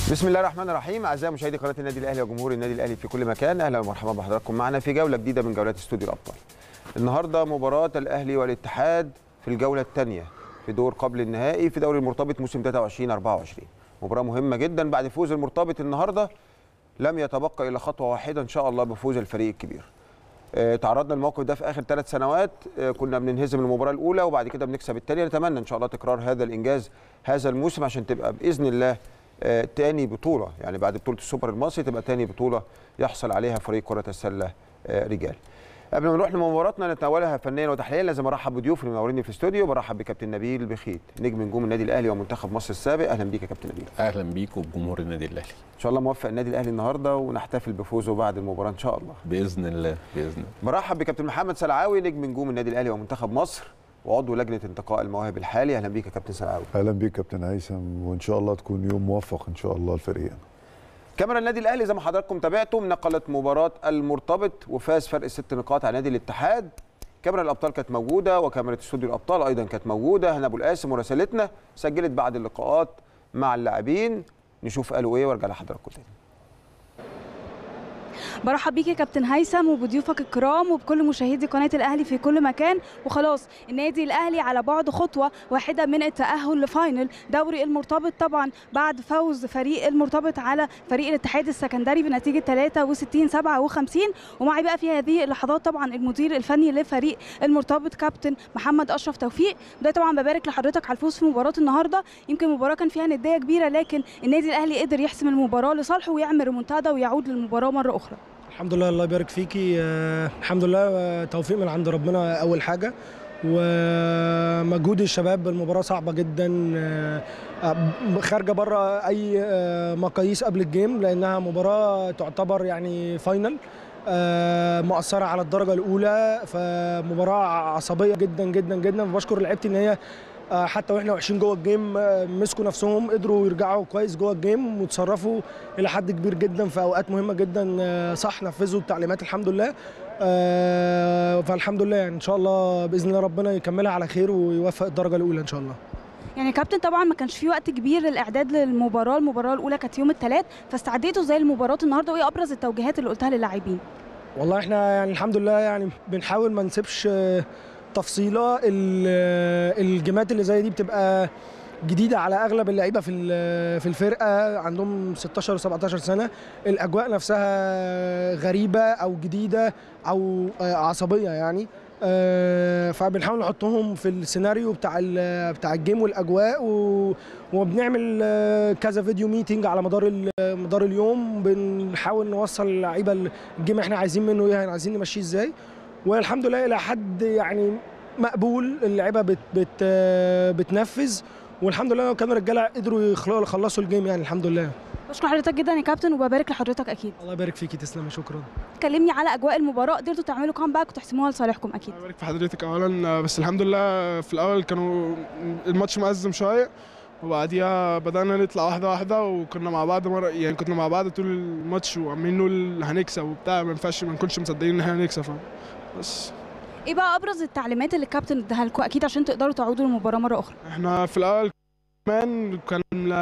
بسم الله الرحمن الرحيم اعزائي مشاهدي قناه النادي الاهلي وجمهور النادي الاهلي في كل مكان اهلا ومرحبا بحضراتكم معنا في جوله جديده من جولات استوديو الابطال. النهارده مباراه الاهلي والاتحاد في الجوله الثانيه في دور قبل النهائي في دوري المرتبط موسم 23 24 مباراه مهمه جدا بعد فوز المرتبط النهارده لم يتبقى الا خطوه واحده ان شاء الله بفوز الفريق الكبير. آه، تعرضنا للموقف ده في اخر ثلاث سنوات آه، كنا بننهزم المباراه الاولى وبعد كده بنكسب الثانيه نتمنى ان شاء الله تكرار هذا الانجاز هذا الموسم عشان تبقى باذن الله آه، تاني بطوله يعني بعد بطوله السوبر المصري تبقى تاني بطوله يحصل عليها فريق كره السله آه، رجال. قبل ما نروح لمباراتنا نتناولها فنيا وتحليليا لازم ارحب بضيوفي اللي منوريني في الاستوديو برحب بكابتن نبيل بخيت نجم نجوم النادي الاهلي ومنتخب مصر السابق اهلا بيك يا كابتن نبيل. اهلا بيك وبجمهور النادي الاهلي ان شاء الله موفق النادي الاهلي النهارده ونحتفل بفوزه بعد المباراه ان شاء الله. باذن الله باذن الله برحب بكابتن محمد سلعاوي نجم نجوم النادي الاهلي ومنتخب مصر وعضو لجنه انتقاء المواهب الحالي اهلا بيك يا كابتن سلعاوي. اهلا بيك كابتن هيثم وان شاء الله تكون يوم موفق ان شاء الله لفريقنا كاميرا النادي الاهلي زي ما حضراتكم تابعتم نقلت مباراه المرتبط وفاز فرق ست نقاط على نادي الاتحاد كاميرا الابطال كانت موجوده وكاميرا استوديو الابطال ايضا كانت موجوده هنا ابو القاسم مراسلتنا سجلت بعد اللقاءات مع اللاعبين نشوف قالوا ايه وارجع لحضراتكم تاني برحب بيك يا كابتن هيثم وبضيوفك الكرام وبكل مشاهدي قناه الاهلي في كل مكان وخلاص النادي الاهلي على بعد خطوه واحده من التاهل لفاينل دوري المرتبط طبعا بعد فوز فريق المرتبط على فريق الاتحاد السكندري بنتيجه 63 57 ومعي بقى في هذه اللحظات طبعا المدير الفني لفريق المرتبط كابتن محمد اشرف توفيق ده طبعا ببارك لحضرتك على الفوز في مباراه النهارده يمكن المباراه كان فيها نديه كبيره لكن النادي الاهلي قدر يحسم المباراه لصالحه ويعمل ريمونتادا ويعود للمباراه مره اخرى الحمد لله الله يبارك فيكي آه، الحمد لله آه، توفيق من عند ربنا اول حاجه ومجهود الشباب المباراه صعبه جدا آه، آه، خارجه بره اي آه، مقاييس قبل الجيم لانها مباراه تعتبر يعني فاينل آه، مؤثره على الدرجه الاولى فمباراه عصبيه جدا جدا جدا بشكر لعيبتي ان هي آه، حتى واحنا وحشين جوه الجيم آه، مسكوا نفسهم قدروا يرجعوا كويس جوه الجيم وتصرفوا الى حد كبير جدا في اوقات مهمه جدا آه، صح نفذوا التعليمات الحمد لله آه، فالحمد لله يعني ان شاء الله باذن الله ربنا يكملها على خير ويوفق الدرجه الاولى ان شاء الله يعني كابتن طبعا ما كانش في وقت كبير للاعداد للمباراه المباراه الاولى كانت يوم الثلاث فاستعديتوا زي المباراه النهارده وايه ابرز التوجيهات اللي قلتها للاعبين والله احنا يعني الحمد لله يعني بنحاول ما نسيبش آه، تفصيله ال- آه، الجيمات اللي زي دي بتبقى جديده على اغلب اللعيبه في ال- في الفرقه عندهم 16 و17 سنه الاجواء نفسها غريبه او جديده او آه، عصبيه يعني آه، فبنحاول نحطهم في السيناريو بتاع ال- بتاع الجيم والاجواء و- وبنعمل آه، كذا فيديو ميتنج على مدار ال- مدار اليوم بنحاول نوصل اللعيبه الجيم احنا عايزين منه ايه يعني عايزين نمشيه ازاي والحمد لله الى حد يعني مقبول اللعيبه بت بت آه، بتنفذ والحمد لله كانوا رجاله قدروا يخلصوا يخلصوا الجيم يعني الحمد لله بشكر حضرتك جدا يا كابتن وببارك لحضرتك اكيد الله يبارك فيكي تسلمي شكرا كلمني على اجواء المباراه قدرتوا تعملوا كامباك وتحسموها لصالحكم اكيد الله يبارك في حضرتك اولا بس الحمد لله في الاول كانوا الماتش مأزم شويه وبعديها بدأنا نطلع واحدة واحدة وكنا مع بعض مرة يعني كنا مع بعض طول الماتش وعمالين نقول هنكسب وبتاع ما ينفعش ما نكونش مصدقين ان احنا هنكسب فاهم بس ايه بقى ابرز التعليمات اللي الكابتن اداها لكم اكيد عشان تقدروا تعودوا للمباراه مره اخرى احنا في الاول كمان كان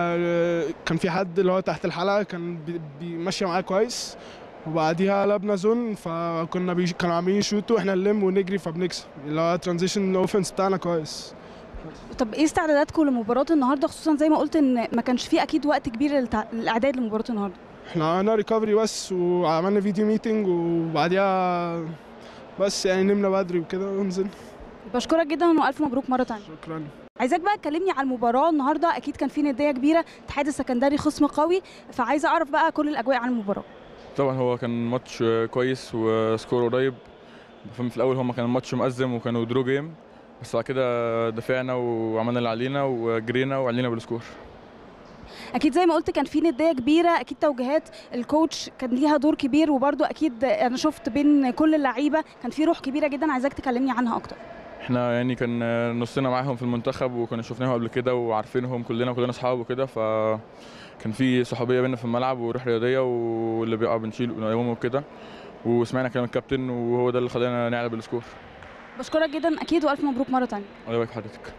كان في حد اللي هو تحت الحلقة كان بي- بي- ماشية معاه كويس وبعديها لعبنا زون فكنا بيش... كانوا عاملين يشوتوا احنا نلم ونجري فبنكسب اللي هو ترانزيشن اوفنس بتاعنا كويس طب ايه استعداداتكم لمباراه النهارده خصوصا زي ما قلت ان ما كانش في اكيد وقت كبير للتع- للاعداد لمباراه النهارده احنا عملنا ريكفري بس وعملنا فيديو ميتنج وبعديها بس يعني نمنا بدري وكده ونزل بشكرك جدا والف مبروك مره ثانيه شكرا عايزاك بقى تكلمني على المباراه النهارده اكيد كان في نديه كبيره اتحاد السكندري خصم قوي فعايزه اعرف بقى كل الاجواء عن المباراه طبعا هو كان ماتش كويس وسكور قريب فاهم في الاول هما كان الماتش مأزم وكانوا درو جيم بس بعد كده دفعنا وعملنا اللي علينا وجرينا وعلينا بالسكور اكيد زي ما قلت كان في نديه كبيره اكيد توجيهات الكوتش كان ليها دور كبير وبرده اكيد انا شفت بين كل اللعيبه كان في روح كبيره جدا عايزاك تكلمني عنها اكتر احنا يعني كان نصنا معاهم في المنتخب وكنا شفناهم قبل كده وعارفينهم كلنا وكلنا اصحاب وكده ف كان في صحوبيه بينا في الملعب وروح رياضيه واللي بيقع بنشيل ونقومه وكده وسمعنا كلام الكابتن وهو ده اللي خلانا نعلى بالسكور بشكرك جدا اكيد والف مبروك مره ثانيه الله يبارك في حضرتك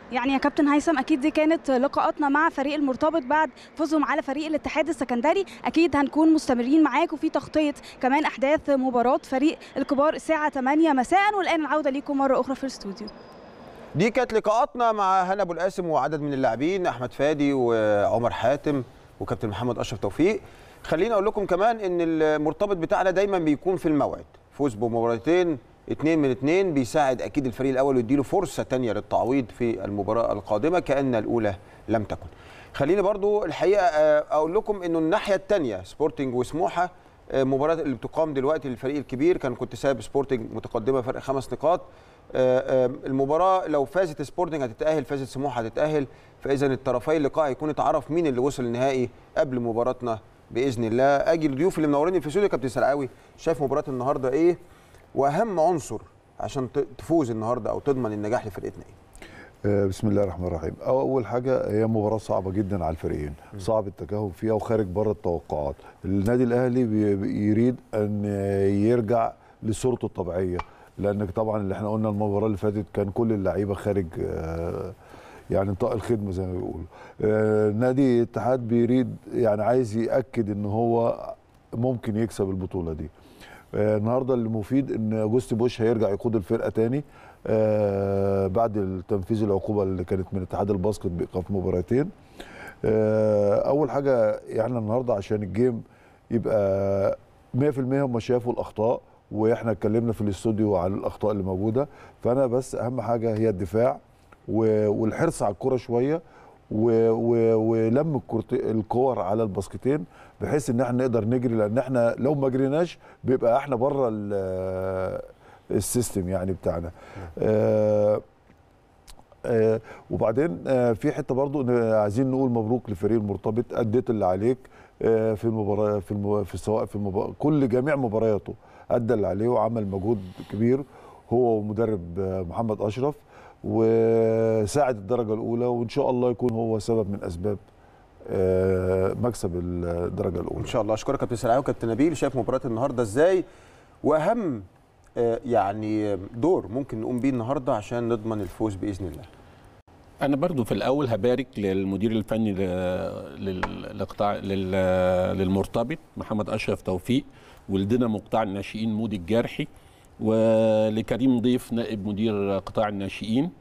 يعني يا كابتن هيثم اكيد دي كانت لقاءاتنا مع فريق المرتبط بعد فوزهم على فريق الاتحاد السكندري اكيد هنكون مستمرين معاكم في تغطيه كمان احداث مباراه فريق الكبار الساعه 8 مساء والان العوده ليكم مره اخرى في الاستوديو دي كانت لقاءاتنا مع هنا ابو القاسم وعدد من اللاعبين احمد فادي وعمر حاتم وكابتن محمد اشرف توفيق خليني اقول لكم كمان ان المرتبط بتاعنا دايما بيكون في الموعد فوز بمباراتين اتنين من اتنين بيساعد اكيد الفريق الاول ويديله فرصه تانية للتعويض في المباراه القادمه كان الاولى لم تكن خليني برضو الحقيقه آه، اقول لكم انه الناحيه الثانيه سبورتنج وسموحه آه، مباراه اللي بتقام دلوقتي للفريق الكبير كان كنت ساب سبورتنج متقدمه فرق خمس نقاط آه، آه، المباراه لو فازت سبورتنج هتتاهل فازت سموحه هتتاهل فاذا الطرفي اللقاء هيكون اتعرف مين اللي وصل النهائي قبل مباراتنا باذن الله اجي الضيوف اللي منوريني في الاستوديو كابتن سرعاوي شايف مباراه النهارده ايه واهم عنصر عشان ت- تفوز النهارده او تضمن النجاح لفرقتنا ايه آه، بسم الله الرحمن الرحيم اول حاجه هي مباراه صعبه جدا على الفريقين صعب التكهن فيها وخارج بره التوقعات النادي الاهلي بي- بي- يريد ان يرجع لصورته الطبيعيه لان طبعا اللي احنا قلنا المباراه اللي فاتت كان كل اللعيبه خارج آه، يعني نطاق الخدمه زي ما بيقولوا آه، نادي الاتحاد بيريد يعني عايز ياكد ان هو ممكن يكسب البطوله دي آه، النهارده اللي مفيد ان اجوستي بوش هيرجع يقود الفرقه تاني آه، بعد تنفيذ العقوبه اللي كانت من اتحاد الباسكت بايقاف مباراتين آه، اول حاجه يعني النهارده عشان الجيم يبقى 100% هم شافوا الاخطاء واحنا اتكلمنا في الاستوديو على الاخطاء اللي موجوده فانا بس اهم حاجه هي الدفاع و- والحرص على الكره شويه و- و- ولم الكرت- الكور على الباسكتين بحيث ان احنا نقدر نجري لان احنا لو ما جريناش بيبقى احنا بره ال- السيستم يعني بتاعنا آه آه وبعدين آه في حته برضو إن عايزين نقول مبروك لفريق المرتبط اديت اللي عليك آه في المباراه في المو في سواء في المباراه كل جميع مبارياته ادى اللي عليه وعمل مجهود كبير هو ومدرب آه محمد اشرف وساعد الدرجه الاولى وان شاء الله يكون هو سبب من اسباب آه مكسب الدرجه الاولى ان شاء الله اشكرك كابتن سرعاوي وكابتن نبيل شايف مباراه النهارده ازاي واهم آه، يعني دور ممكن نقوم بيه النهارده عشان نضمن الفوز باذن الله انا برضو في الاول هبارك للمدير الفني ل- لل- لقطاع لل- للمرتبط محمد اشرف توفيق ولدينامو قطاع الناشئين مودي الجارحي ولكريم ضيف نائب مدير قطاع الناشئين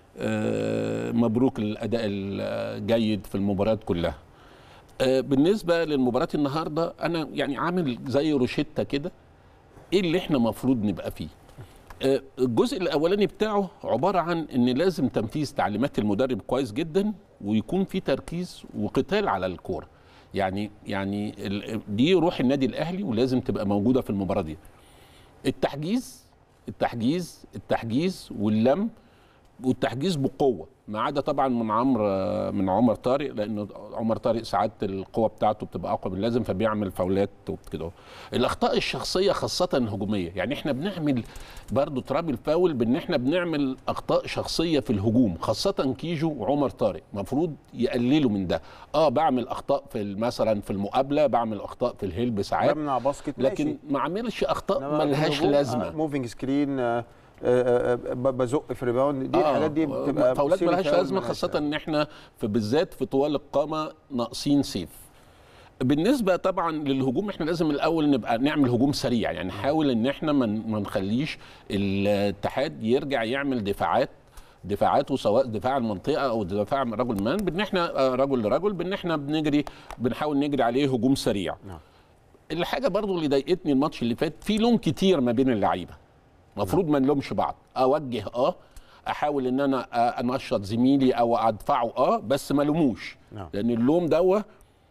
آه، مبروك الاداء الجيد في المباريات كلها آه، بالنسبه للمباراه النهارده انا يعني عامل زي روشته كده ايه اللي احنا مفروض نبقى فيه آه، الجزء الاولاني بتاعه عباره عن ان لازم تنفيذ تعليمات المدرب كويس جدا ويكون في تركيز وقتال على الكوره يعني يعني ال- دي روح النادي الاهلي ولازم تبقى موجوده في المباراه دي التحجيز التحجيز التحجيز واللم والتحجيز بقوه ما عدا طبعا من عمرو من عمر طارق لانه عمر طارق ساعات القوه بتاعته بتبقى اقوى من اللازم فبيعمل فاولات وكده الاخطاء الشخصيه خاصه الهجوميه يعني احنا بنعمل برضو تراب الفاول بان احنا بنعمل اخطاء شخصيه في الهجوم خاصه كيجو وعمر طارق المفروض يقللوا من ده اه بعمل اخطاء في مثلا في المقابله بعمل اخطاء في الهلب ساعات بمنع باسكت لكن ما اعملش اخطاء ملهاش لازمه موفينج سكرين بزق في ريباوند دي آه، الحاجات دي بتبقى فاولات مثيرة ملهاش فعلاً لازمه ملهاش خاصه لازمة. ان احنا في بالذات في طوال القامه ناقصين سيف بالنسبه طبعا للهجوم احنا لازم الاول نبقى نعمل هجوم سريع يعني نحاول ان احنا ما ما نخليش الاتحاد يرجع يعمل دفاعات دفاعاته سواء دفاع المنطقه او دفاع من رجل مان بان احنا آه، رجل لرجل بان احنا بنجري بنحاول نجري عليه هجوم سريع نعم. الحاجه برضو اللي ضايقتني الماتش اللي فات في لوم كتير ما بين اللعيبه المفروض ما نلومش بعض اوجه اه احاول ان انا آه، انشط زميلي او ادفعه اه بس ما لوموش نعم. لان اللوم دوه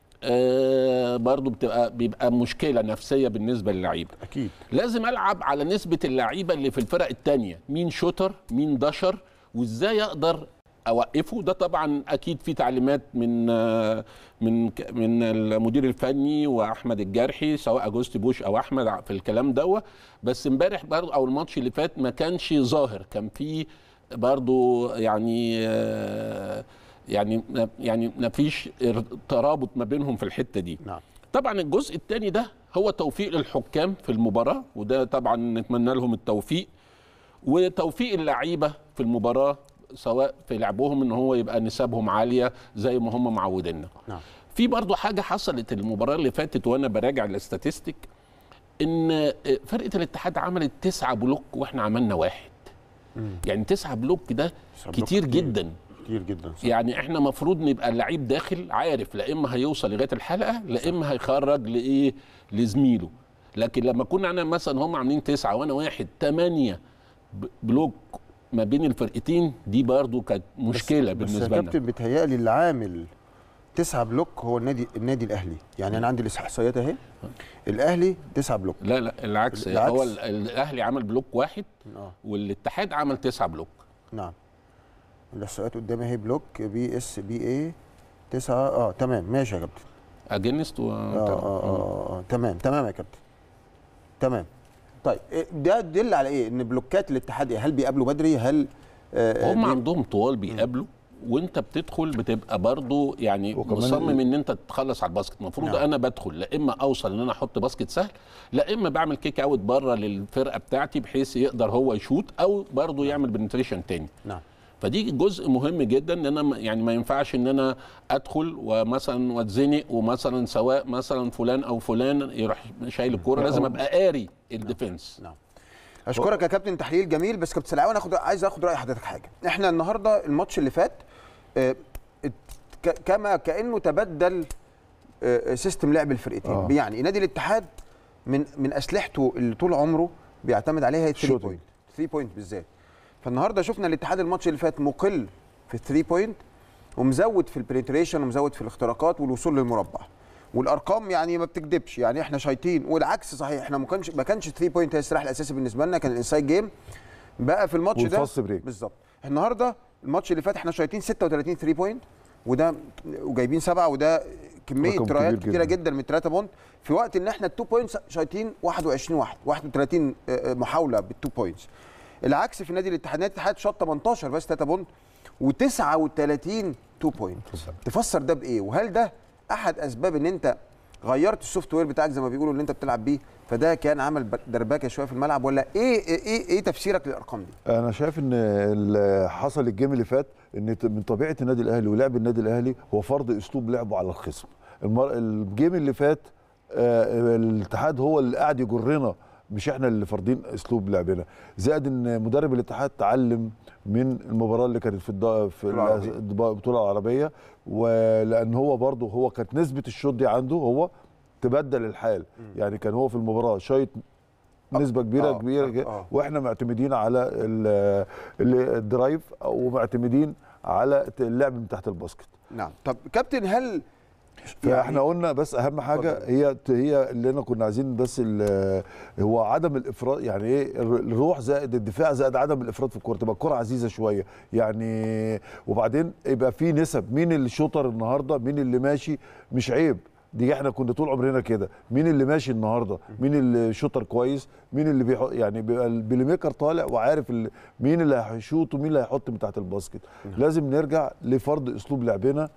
آه برضو بتبقى بيبقى مشكله نفسيه بالنسبه للعيبه اكيد لازم العب على نسبه اللعيبه اللي في الفرق التانية مين شوتر مين دشر وازاي اقدر اوقفه ده طبعا اكيد في تعليمات من آه، من ك- من المدير الفني واحمد الجرحي سواء اجوستي بوش او احمد ع- في الكلام دوه بس امبارح برضو او الماتش اللي فات ما كانش ظاهر كان في برضو يعني آه، يعني يعني ما فيش ترابط ما بينهم في الحته دي نعم طبعا الجزء الثاني ده هو توفيق الحكام في المباراه وده طبعا نتمنى لهم التوفيق وتوفيق اللعيبه في المباراه سواء في لعبهم ان هو يبقى نسبهم عاليه زي ما هم معودينا نعم. في برضو حاجه حصلت المباراه اللي فاتت وانا براجع الاستاتستيك ان فرقه الاتحاد عملت تسعة بلوك واحنا عملنا واحد يعني تسعة بلوك ده تسعة بلوك كتير كتير. جدا كتير جدا صح. يعني احنا مفروض نبقى اللعيب داخل عارف لا اما هيوصل لغايه الحلقه لا اما هيخرج لايه لزميله لكن لما كنا انا مثلا هم عاملين تسعه وانا واحد ثمانيه ب- بلوك ما بين الفرقتين دي برضو كانت مشكله بس بالنسبه يا لنا كابتن بيتهيألي اللي عامل تسعة بلوك هو النادي النادي الاهلي يعني انا عندي الاحصائيات اهي الاهلي تسعة بلوك لا لا العكس, العكس. هو ال- الاهلي عمل بلوك واحد اه والاتحاد عمل تسعة بلوك نعم الاحصائيات قدامي اهي بلوك بي اس بي اي تسعة اه تمام ماشي يا كابتن اجينست و آه, آه, آه, آه, اه تمام تمام يا كابتن تمام طيب إيه ده دل على ايه ان بلوكات الاتحاد إيه؟ هل بيقابلوا بدري هل آه هم دي- عندهم طوال بيقابلوا وانت بتدخل بتبقى برضو يعني وكمان مصمم ال- ان انت تخلص على الباسكت المفروض نعم. انا بدخل لا اما اوصل ان انا احط باسكت سهل لا اما بعمل كيك اوت بره للفرقه بتاعتي بحيث يقدر هو يشوط او برضو يعمل بنتريشن تاني نعم فدي جزء مهم جدا ان انا م- يعني ما ينفعش ان انا ادخل ومثلا واتزنق ومثلا سواء مثلا فلان او فلان يروح شايل الكوره لازم ابقى قاري الديفنس نعم اشكرك يا كابتن تحليل جميل بس كابتن سلعاوي انا اخد عايز اخد راي حضرتك حاجه احنا النهارده الماتش اللي فات آه، ات- ك- كما كانه تبدل آه، سيستم لعب الفرقتين آه. يعني نادي الاتحاد من من اسلحته اللي طول عمره بيعتمد عليها هي 3 Shooting. بوينت 3 بوينت بالذات فالنهارده شفنا الاتحاد الماتش اللي فات مقل في 3 بوينت ومزود في البريتريشن ومزود في الاختراقات والوصول للمربع والارقام يعني ما بتكذبش يعني احنا شايطين والعكس صحيح احنا ما كانش ما كانش 3 بوينت هي السلاح الاساسي بالنسبه لنا كان الانسايد جيم بقى في الماتش ده والفاست بريك. بالظبط النهارده الماتش اللي فات احنا شايطين 36 3 بوينت وده وجايبين سبعه وده كميه رقم ترايات كبير كتيره جداً. جدا من 3 بونت في وقت ان احنا التو بوينتس شايطين 21 واحد 31 آه، آه، محاوله بالتو بوينتس العكس في نادي الاتحاد نادي الاتحاد شاط 18 بس 3 بونت و39 تو بوينت تفسر ده بايه وهل ده احد اسباب ان انت غيرت السوفت وير بتاعك زي ما بيقولوا اللي انت بتلعب بيه فده كان عمل ب- دربكه شويه في الملعب ولا ايه ايه ايه, إيه تفسيرك للارقام دي انا شايف ان اللي حصل الجيم اللي فات ان ت- من طبيعه النادي الاهلي ولعب النادي الاهلي هو فرض اسلوب لعبه على الخصم المر... الجيم اللي فات آه الاتحاد هو اللي قاعد يجرنا مش احنا اللي فارضين اسلوب لعبنا زائد ان مدرب الاتحاد تعلم من المباراه اللي كانت في الد... في البطولة العربية. الد- البطوله العربيه ولان هو برضه هو كانت نسبه الشوط دي عنده هو تبدل الحال يعني كان هو في المباراه شايط نسبه كبيره آه، كبيره آه. واحنا معتمدين على ال- ال- الدرايف ومعتمدين على اللعب من تحت الباسكت نعم طب كابتن هل فاحنا قلنا بس اهم حاجه اتفضل. هي هي اللي انا كنا عايزين بس ال- هو عدم الافراط يعني ايه الر- الروح زائد الدفاع زائد عدم الافراط في الكوره تبقى الكوره عزيزه شويه يعني وبعدين يبقى في نسب مين اللي شوطر النهارده مين اللي ماشي مش عيب دي احنا كنا طول عمرنا كده مين اللي ماشي النهارده مين اللي شوطر كويس مين اللي بيحط يعني بيبقى البلاي ميكر طالع وعارف ال- مين اللي هيشوط ومين اللي هيحط من تحت الباسكت لازم نرجع لفرض اسلوب لعبنا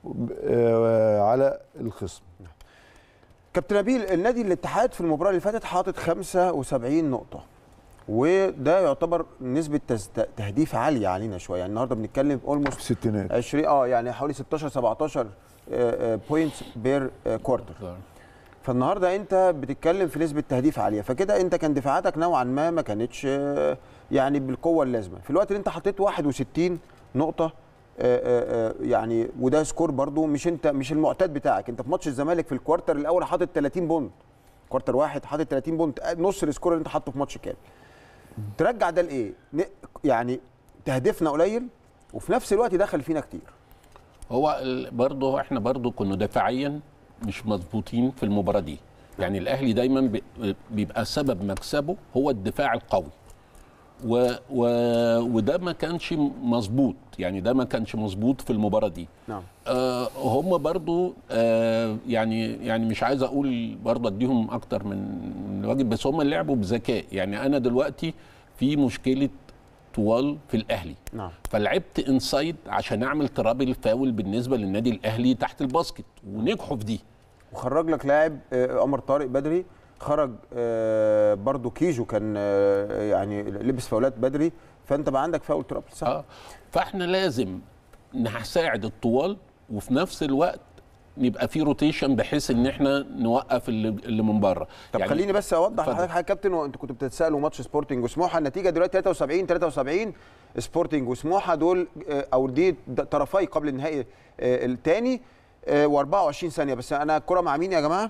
آه، على الخصم كابتن نبيل النادي الاتحاد في المباراه اللي فاتت حاطط 75 نقطه وده يعتبر نسبه تز- تهديف عاليه علينا شويه يعني النهارده بنتكلم اولموست ستينات 20 اه يعني حوالي 16 17 بوينتس بير كوارتر فالنهارده انت بتتكلم في نسبه تهديف عاليه فكده انت كان دفاعاتك نوعا ما ما كانتش آه، يعني بالقوه اللازمه في الوقت اللي انت حطيت 61 نقطه آه، آه، آه، يعني وده سكور برضو مش انت مش المعتاد بتاعك انت في ماتش الزمالك في الكوارتر الاول حاطط 30 بونت كوارتر واحد حاطط 30 بونت آه، نص السكور اللي انت حاطه في ماتش كامل ترجع ده لايه ن- يعني تهديفنا قليل وفي نفس الوقت دخل فينا كتير هو ال- برضه احنا برضه كنا دفاعيا مش مظبوطين في المباراه دي يعني الاهلي دايما بي- بيبقى سبب مكسبه هو الدفاع القوي و و وده ما كانش مظبوط يعني ده ما كانش مظبوط في المباراه دي نعم آه هم برضو آه يعني يعني مش عايز اقول برضو اديهم اكتر من الواجب بس هم لعبوا بذكاء يعني انا دلوقتي في مشكله طوال في الاهلي نعم فلعبت انسايد عشان اعمل ترابل فاول بالنسبه للنادي الاهلي تحت الباسكت ونجحوا في دي وخرج لك لاعب آه، عمر طارق بدري خرج آه، برضو كيجو كان آه، يعني لبس فاولات بدري فانت بقى عندك فاول ترابل صح اه فاحنا لازم نساعد الطوال وفي نفس الوقت نبقى في روتيشن بحيث ان احنا نوقف اللي, اللي من بره طب يعني خليني بس اوضح اتفضل. لحضرتك حاجه يا كابتن وانتوا كنتوا بتتسالوا ماتش سبورتنج وسموحه النتيجه دلوقتي 73 73 سبورتنج وسموحه دول آه، او دي د- طرفي قبل النهائي الثاني و24 ثانيه بس انا الكره مع مين يا جماعه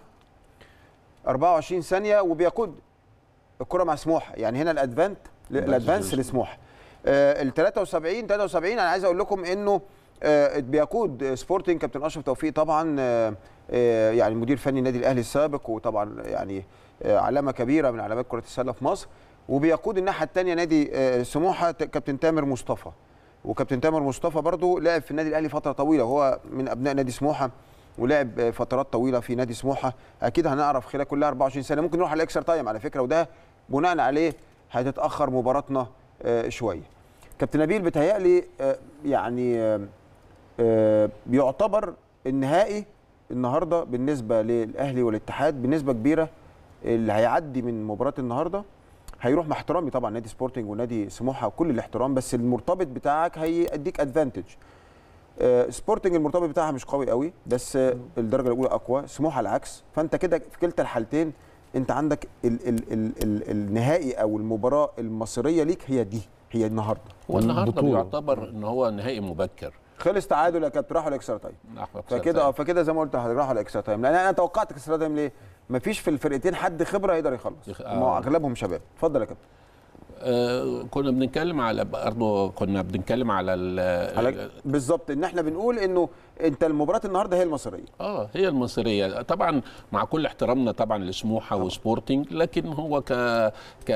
24 ثانيه وبيقود الكره مع سموحه يعني هنا الادفانت الادفانس لسموحه ال 73 73 انا عايز اقول لكم انه آه، بيقود سبورتنج كابتن اشرف توفيق طبعا آه، آه، يعني مدير فني النادي الاهلي السابق وطبعا يعني آه، علامه كبيره من علامات كره السله في مصر وبيقود الناحيه الثانيه نادي آه، سموحه ت- كابتن تامر مصطفى وكابتن تامر مصطفى برضو لعب في النادي الاهلي فتره طويله وهو من ابناء نادي سموحه ولعب آه، فترات طويله في نادي سموحه اكيد هنعرف خلال كلها 24 سنه ممكن نروح على الاكسترا تايم على فكره وده بناء عليه هتتاخر مباراتنا آه، شويه كابتن نبيل بتهيألي آه، يعني آه، آه، بيعتبر النهائي النهارده بالنسبه للاهلي والاتحاد بنسبه كبيره اللي هيعدي من مباراه النهارده هيروح مع احترامي طبعا نادي سبورتنج ونادي سموحه وكل الاحترام بس المرتبط بتاعك هيديك ادفانتج آه، سبورتنج المرتبط بتاعها مش قوي قوي بس آه، الدرجه الاولى اقوى سموحه العكس فانت كده في كلتا الحالتين انت عندك ال ال ال ال النهائي او المباراه المصيريه ليك هي دي هي النهارده هو النهارده البطولة. بيعتبر ان هو نهائي مبكر خلص تعادل يا كابتن راحوا الاكسترا تايم أحمد فكده اه سلطان. فكده زي ما قلت لحضرتك راحوا الاكسترا تايم لان انا توقعت اكسترا تايم ليه؟ مفيش في الفرقتين حد خبره يقدر يخلص يخ- ما هو آه. اغلبهم شباب اتفضل يا كابتن آه كنا بنتكلم على برضه كنا بنتكلم على ال- على بالظبط ان احنا بنقول انه انت المباراه النهارده هي المصريه اه هي المصريه طبعا مع كل احترامنا طبعا لسموحه وسبورتنج لكن هو ك ك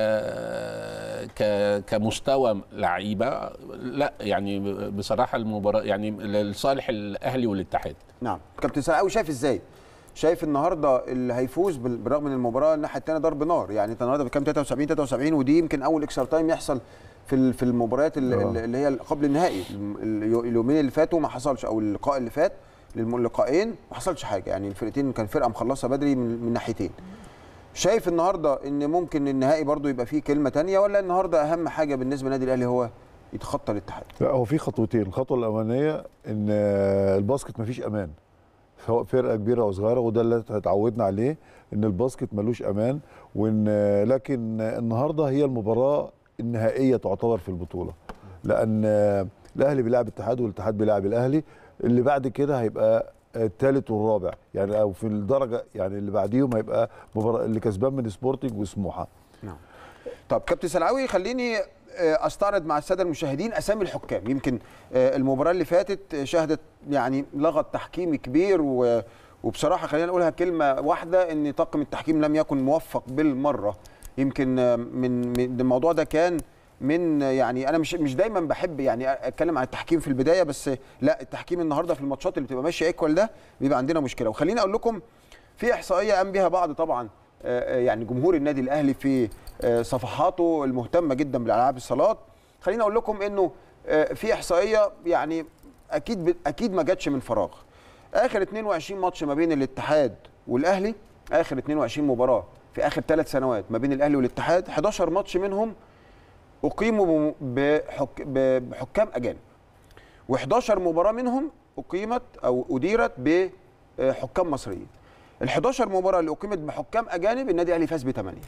ك كمستوى لعيبه لا يعني بصراحه المباراه يعني لصالح الاهلي والاتحاد نعم كابتن سلاوي شايف ازاي؟ شايف النهارده اللي هيفوز بال- بالرغم من المباراه الناحيه الثانيه ضرب نار يعني انت النهارده بكام 73 73 ودي يمكن اول اكسترا تايم يحصل في ال- في المباريات ال- آه. ال- اللي هي قبل النهائي الم- ال- اليومين اللي فاتوا ما حصلش او اللقاء اللي فات للم- اللقاءين ما حصلش حاجه يعني الفرقتين كان فرقه مخلصه بدري من, من ناحيتين شايف النهارده ان ممكن النهائي برضو يبقى فيه كلمه تانية ولا النهارده اهم حاجه بالنسبه للنادي الاهلي هو يتخطى الاتحاد لا هو في خطوتين الخطوه الاولانيه ان آه، الباسكت مفيش امان سواء فرقه كبيره او صغيره وده اللي اتعودنا عليه ان الباسكت ملوش امان وان آه، لكن آه، النهارده هي المباراه النهائيه تعتبر في البطوله لان آه، الاهلي بيلعب الاتحاد والاتحاد بيلعب الاهلي اللي بعد كده هيبقى الثالث والرابع يعني او في الدرجه يعني اللي بعديهم هيبقى مباراه اللي كسبان من سبورتنج وسموحه طب كابتن سلعوي خليني آه، استعرض مع الساده المشاهدين اسامي الحكام يمكن آه، المباراه اللي فاتت آه، شهدت يعني لغط تحكيمي كبير و وبصراحه خلينا نقولها كلمه واحده ان طاقم التحكيم لم يكن موفق بالمره يمكن آه، من من الموضوع ده كان من آه، يعني انا مش مش دايما بحب يعني اتكلم عن التحكيم في البدايه بس لا التحكيم النهارده في الماتشات اللي بتبقى ماشيه ايكوال ده بيبقى عندنا مشكله وخليني اقول لكم في احصائيه قام بها بعض طبعا آه، آه، يعني جمهور النادي الاهلي في آه، صفحاته المهتمه جدا بالالعاب الصالات خليني اقول لكم انه آه، في احصائيه يعني اكيد ب- اكيد ما جاتش من فراغ اخر 22 ماتش ما بين الاتحاد والاهلي اخر 22 مباراه في اخر ثلاث سنوات ما بين الاهلي والاتحاد 11 ماتش منهم اقيموا بم- بحك... ب- بحكام اجانب و11 مباراه منهم اقيمت او اديرت بحكام مصريين ال 11 مباراه اللي اقيمت بحكام اجانب النادي الاهلي فاز بثمانيه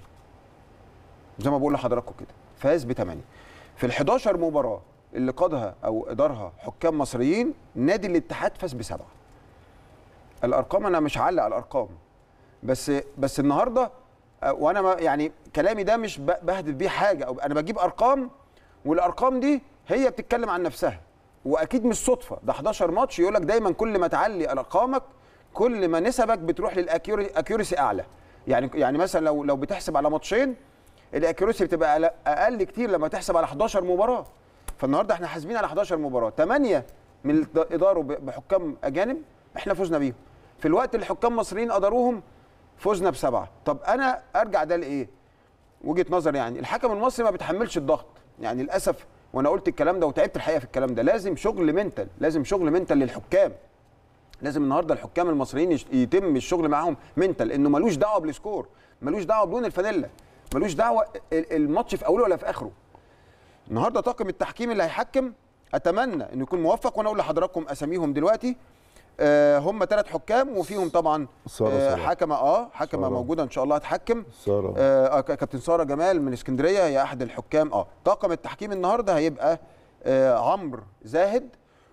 زي ما بقول لحضراتكم كده فاز بثمانيه في ال 11 مباراه اللي قادها او ادارها حكام مصريين نادي الاتحاد فاز بسبعه الارقام انا مش هعلق على الارقام بس بس النهارده آه، وانا ما يعني كلامي ده مش ب- بهدف بيه حاجه او انا بجيب ارقام والارقام دي هي بتتكلم عن نفسها واكيد مش صدفه ده 11 ماتش يقول لك دايما كل ما تعلي ارقامك كل ما نسبك بتروح للاكيورسي اعلى يعني يعني مثلا لو لو بتحسب على ماتشين الاكيورسي بتبقى أقل- اقل كتير لما تحسب على 11 مباراه فالنهارده احنا حاسبين على 11 مباراه 8 من الد- اداروا ب- بحكام اجانب احنا فزنا بيهم في الوقت اللي حكام مصريين اداروهم فزنا بسبعه طب انا ارجع ده لايه وجهه نظر يعني الحكم المصري ما بيتحملش الضغط يعني للاسف وانا قلت الكلام ده وتعبت الحقيقه في الكلام ده لازم شغل منتل لازم شغل منتل للحكام لازم النهارده الحكام المصريين يش- يتم الشغل معاهم منتل انه ملوش دعوه بالسكور ملوش دعوه بلون الفانيلا ملوش دعوه ال- الماتش في اوله ولا في اخره النهارده طاقم التحكيم اللي هيحكم اتمنى انه يكون موفق وانا اقول لحضراتكم اساميهم دلوقتي آه هم ثلاث حكام وفيهم طبعا سارة آه صلاح. حكمه اه حكمه سارة. موجوده ان شاء الله هتحكم سارة. آه آه، كابتن ساره جمال من اسكندريه هي احد الحكام اه طاقم التحكيم النهارده هيبقى آه عمرو زاهد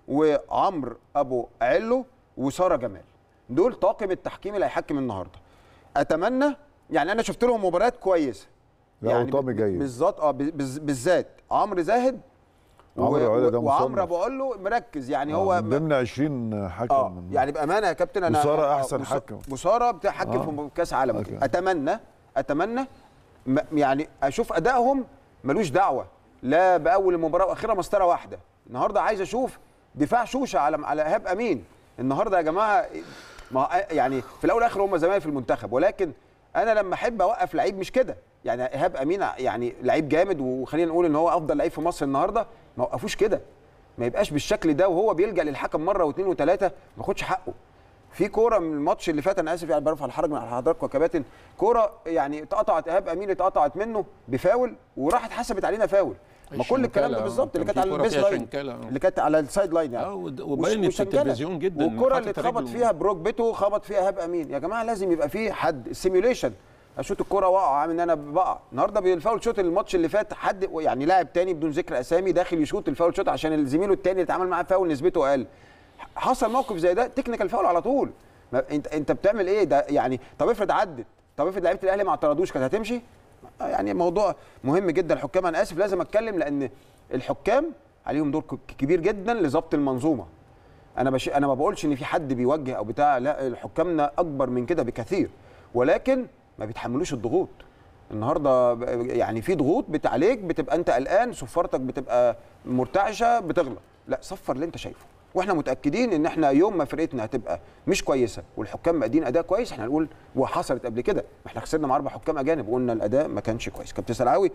وعمرو ابو علو وساره جمال دول طاقم التحكيم اللي هيحكم النهارده اتمنى يعني انا شفت لهم مباريات كويسه لا، هو طقم ب- جيد. بالظبط اه بز- بالذات عمرو زاهد عمرو و- علا ده وعمرو مصنف. ابو علو مركز يعني هو هو من ضمن 20 حكم اه من- يعني بامانه يا كابتن انا وسارة آه، أحسن وس- حكم. وساره بتحكم آه. في كاس عالم أوكي. اتمنى اتمنى م- يعني اشوف ادائهم ملوش دعوه لا باول المباراه واخرها مسطره واحده النهارده عايز اشوف دفاع شوشه على على ايهاب امين النهارده يا جماعه ما يعني في الاول والاخر هم زمايلي في المنتخب ولكن انا لما احب اوقف لعيب مش كده يعني ايهاب امين يعني لعيب جامد وخلينا نقول ان هو افضل لعيب في مصر النهارده ما وقفوش كده ما يبقاش بالشكل ده وهو بيلجا للحكم مره واثنين وثلاثه ما ياخدش حقه في كوره من الماتش اللي فات انا اسف يعني برفع الحرج من على حضراتكم يا كباتن كوره يعني اتقطعت ايهاب امين اتقطعت منه بفاول وراحت حسبت علينا فاول ما كل الكلام ده شنكلة، بالظبط اللي كان كانت في على كرة البيس فيها لاين شنكلة. اللي كانت على السايد لاين يعني اه ود- وبينت في وشنكلة. التلفزيون جدا إنه والكره اللي حاطط اتخبط رجله. فيها بركبته خبط فيها ايهاب امين يا جماعه لازم يبقى في حد سيميوليشن اشوط الكره واقع عامل ان انا بقع النهارده بالفاول شوت الماتش اللي فات حد يعني لاعب تاني بدون ذكر اسامي داخل يشوط الفاول شوت عشان زميله التاني اللي اتعامل معاه فاول نسبته اقل حصل موقف زي ده تكنيكال فاول على طول ما انت انت بتعمل ايه ده يعني طب افرض عدت طب افرض لعيبه الاهلي ما اعترضوش كانت هتمشي يعني موضوع مهم جدا الحكام انا اسف لازم اتكلم لان الحكام عليهم دور ك- كبير جدا لضبط المنظومه انا بش... انا ما بقولش ان في حد بيوجه او بتاع لا حكامنا اكبر من كده بكثير ولكن ما بيتحملوش الضغوط النهارده ب- يعني في ضغوط بت- عليك بتبقى انت قلقان صفارتك بتبقى مرتعشه بتغلط لا صفر اللي انت شايفه واحنا متاكدين ان احنا يوم ما فرقتنا هتبقى مش كويسه والحكام مادين اداء كويس احنا هنقول وحصلت قبل كده احنا خسرنا مع اربع حكام اجانب وقلنا الاداء ما كانش كويس كابتن سلعاوي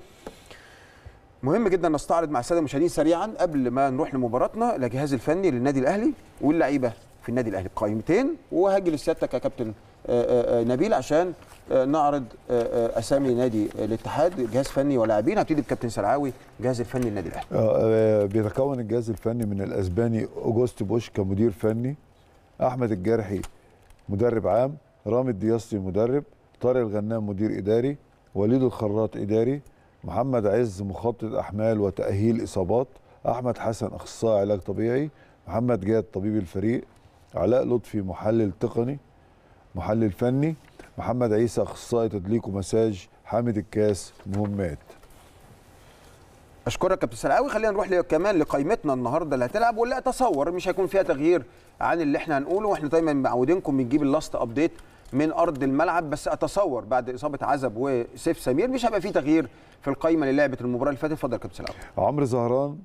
مهم جدا نستعرض مع الساده المشاهدين سريعا قبل ما نروح لمباراتنا الجهاز الفني للنادي الاهلي واللعيبه في النادي الاهلي قائمتين وهاجي لسيادتك يا كابتن آه، آه، آه، نبيل عشان آه، نعرض آه، آه، اسامي نادي الاتحاد جهاز فني ولاعبين هبتدي بكابتن سلعاوي الجهاز الفني للنادي الاهلي آه، آه، بيتكون الجهاز الفني من الاسباني اوجوست بوش كمدير فني احمد الجارحي مدرب عام رامي الدياسطي مدرب طارق الغنام مدير اداري وليد الخراط اداري محمد عز مخطط احمال وتاهيل اصابات احمد حسن اخصائي علاج طبيعي محمد جاد طبيب الفريق علاء لطفي محلل تقني محلل فني محمد عيسى اخصائي تدليك ومساج حامد الكاس مهمات اشكرك كابتن سلعاوي خلينا نروح ل- كمان لقائمتنا النهارده اللي هتلعب واللي اتصور مش هيكون فيها تغيير عن اللي احنا هنقوله واحنا دايما معودينكم بنجيب اللاست ابديت من ارض الملعب بس اتصور بعد اصابه عزب وسيف سمير مش هيبقى فيه تغيير في القائمه اللي لعبت المباراه اللي فاتت اتفضل يا كابتن سلعاوي عمرو زهران